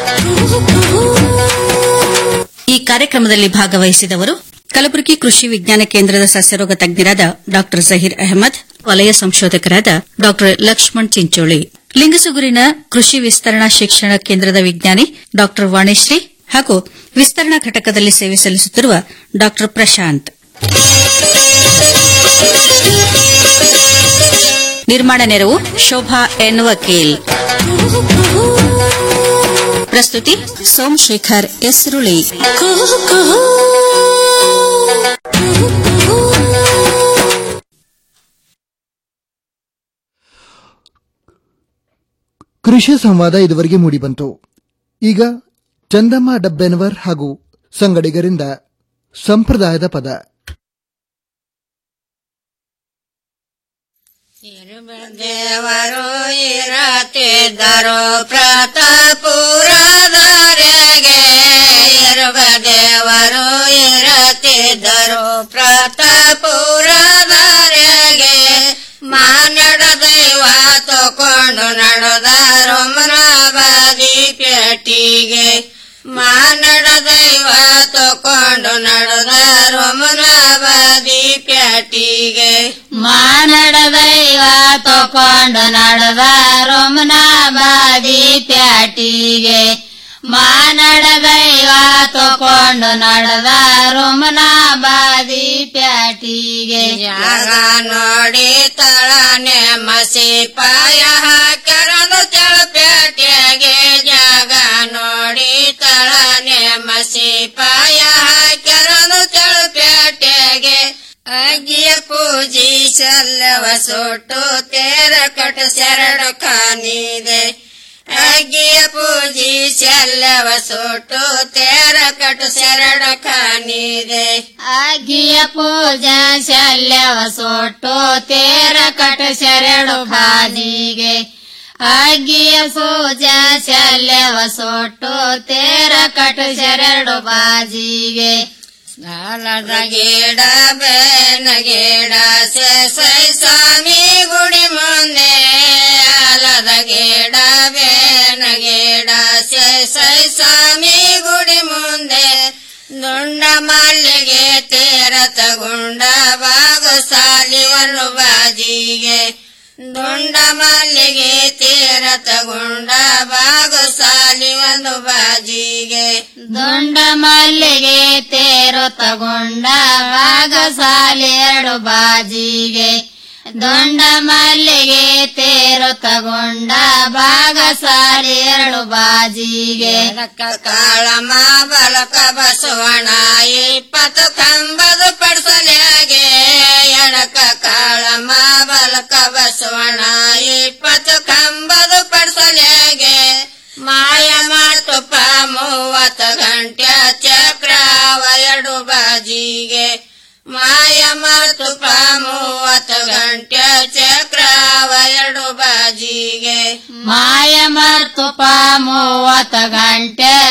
ಈ ಕಾರ್ಯಕ್ರಮದಲ್ಲಿ ಭಾಗವಹಿಸಿದವರು ಕಲಬುರಗಿ ಕೃಷಿ ವಿಜ್ಞಾನ ಕೇಂದ್ರದ ಸಸ್ಯರೋಗ ತಜ್ಞರಾದ ಡಾ ಜಹೀರ್ ಅಹಮದ್ ವಲಯ ಸಂಶೋಧಕರಾದ ಡಾ ಲಕ್ಷ್ಮಣ್ ಚಿಂಚೋಳಿ ಲಿಂಗಸುಗೂರಿನ ಕೃಷಿ ವಿಸ್ತರಣಾ ಶಿಕ್ಷಣ ಕೇಂದ್ರದ ವಿಜ್ಞಾನಿ ಡಾ ವಾಣಿಶ್ರೀ ಹಾಗೂ ವಿಸ್ತರಣಾ ಘಟಕದಲ್ಲಿ ಸೇವೆ ಸಲ್ಲಿಸುತ್ತಿರುವ ಡಾ ಪ್ರಶಾಂತ್ ನಿರ್ಮಾಣ ನೆರವು ಶೋಭಾ ಎನ್ ವಕೀಲ್ ಪ್ರಸ್ತುತಿ ಸೋಮಶೇಖರ್ ಎಸ್ರುಳಿ ಕೃಷಿ ಸಂವಾದ ಇದುವರೆಗೆ ಮೂಡಿಬಂತು ಈಗ ಚಂದಮ್ಮ ಡಬ್ಬೆನವರ್ ಹಾಗೂ ಸಂಗಡಿಗರಿಂದ ಸಂಪ್ರದಾಯದ ಪದ ದೇವರು ಇರತಿದ್ದರು ಪ್ರತಾಪುರದವರೆಗೆ ಇರುವ ದೇವರು ಇರತಿದ್ದರು ಪ್ರತಾಪುರದವರೆಗೆ ಮಾನಡ ದೈವ ತಕೊಂಡು ನಡೆದರು ಮರಾಬಾದಿ ಪೇಟಿಗೆ ಮಾನಡ ದೈವ ತಕೊಂಡು ನಡೆದರು ಮರಾಬಾದಿ ಪೇಟಿಗೆ ಮಾನಡ ದೈವ ತಕೊಂಡು ನಡೆದ ರೊಮನಾಬಾದಿ ಪ್ಯಾಟಿಗೆ ಮಾನಡ ದೈವ ತಕೊಂಡು ನಡೆದ ರೊಮನಾಬಾದಿ ಪ್ಯಾಟಿಗೆ ಜಾಗ ನೋಡಿ ತಳನೆ ಮಸಿ ಪಾಯ ಹಾಕರದು ಚಳಪೇಟೆಗೆ ಜಾಗ ನೋಡಿ ತಳನೆ ಮಸಿ ಪಾಯ ಹಾಕರದು ಚಳಪೇಟೆಗೆ ಅಗ್ಗಿಯ ಪೂಜಿ ಸಲ್ಲವ ಸೊಟ್ಟು ತೇರ ಕಟ ಶರಡು ಕಾನಿದೆ ಅಗ್ಗಿಯ ಪೂಜಿ ಸಲ್ಲವ ಸೊಟ್ಟು ತೇರ ಕಟು ಶರಡು ಕಾನಿದೆ ಅಗ್ಗಿಯ ಪೂಜಾ ಶಲ್ಯವ ಸೊಟ್ಟು ತೇರ ಕಟ ಶರಡು ಬಾಜಿಗೆ ಅಗ್ಗಿಯ ಪೂಜಾ ಶಲ್ಯವ ಸೊಟ್ಟು ತೇರ ಕಟ ಶರಡು ಬಾಜಿಗೆ ಸಾಲದ ಗಿಡ ಬೇನ ಗಿಡ ಸೈ ಸ್ವಾಮಿ ಗುಡಿ ಮುಂದೆ ಆಲದ ಗಿಡ ಬೇನ ಗಿಡ ಸೈ ಸ್ವಾಮಿ ಗುಡಿ ಮುಂದೆ ದುಂಡ ಮಲ್ಲಿಗೆ ತೇರ ತಗೊಂಡ ಬಾಗು ಸಾಲಿವನ್ನು ಬಾಜಿಗೆ ದುಂಡ ಮಲ್ಲಿಗೆ ತೀರ ತಗೊಂಡ ಬಾಗು ಸಾಲಿ ಒಂದು ಬಾಜಿಗೆ ದೊಂಡ ಮಲ್ಲಿಗೆ ತೇರು ತಗೊಂಡ ಭಾಗ ಸಾಲಿ ಎರಡು ಬಾಜಿಗೆ ದೊಂಡ ಮಲ್ಲಿಗೆ ತೇರು ತಗೊಂಡ ಭಾಗ ಸಾಲಿ ಎರಡು ಬಾಜಿಗೆ ಕಾಳಮ್ಮ ಬಲಕ ಬಸವಣ ಇಪ್ಪತ್ತು ಕಂಬದು ಪಡಿಸಲಾಗೆ ಎಣಕ ಕಾಳಮ್ಮ ಬಲಕ ಬಸವಣ ಇಪ್ಪತ್ತು ಕಂಬದು ಪಡಿಸಲಾಗೆ ಮಾಯ ಮಾತುಪ ಮೂವತ್ತು ಗಂಟೆ ಚಕ್ರವ ಎರಡು ಬಾಜಿಗೆ ಮಾಯ ಮಾತುಪ ಮೂವತ್ತು ಗಂಟೆ ಚಕ್ರವ ಎರಡು ಬಾಜಿ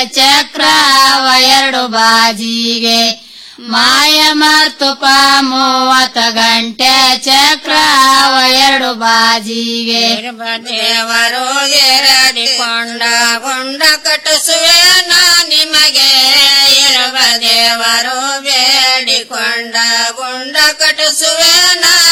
ಚಕ್ರವ ಎರಡು ಬಾಜಿಗೆ ಮಾಯ ಮತ್ತು ಪಾ ಮೂವತ್ತ ಗಂಟೆ ಚಕ್ರವ ಎರಡು ಬಾಜಿಗೆ ದೇವರು ಎರಡಿಕೊಂಡ ಗುಂಡ ಕಟ್ಟಿಸುವೆ ನಾ ನಿಮಗೆ ಇರುವ ದೇವರು ಬೇಡಿಕೊಂಡ ಗುಂಡ ಕಟ್ಟಿಸುವೆ ನಾ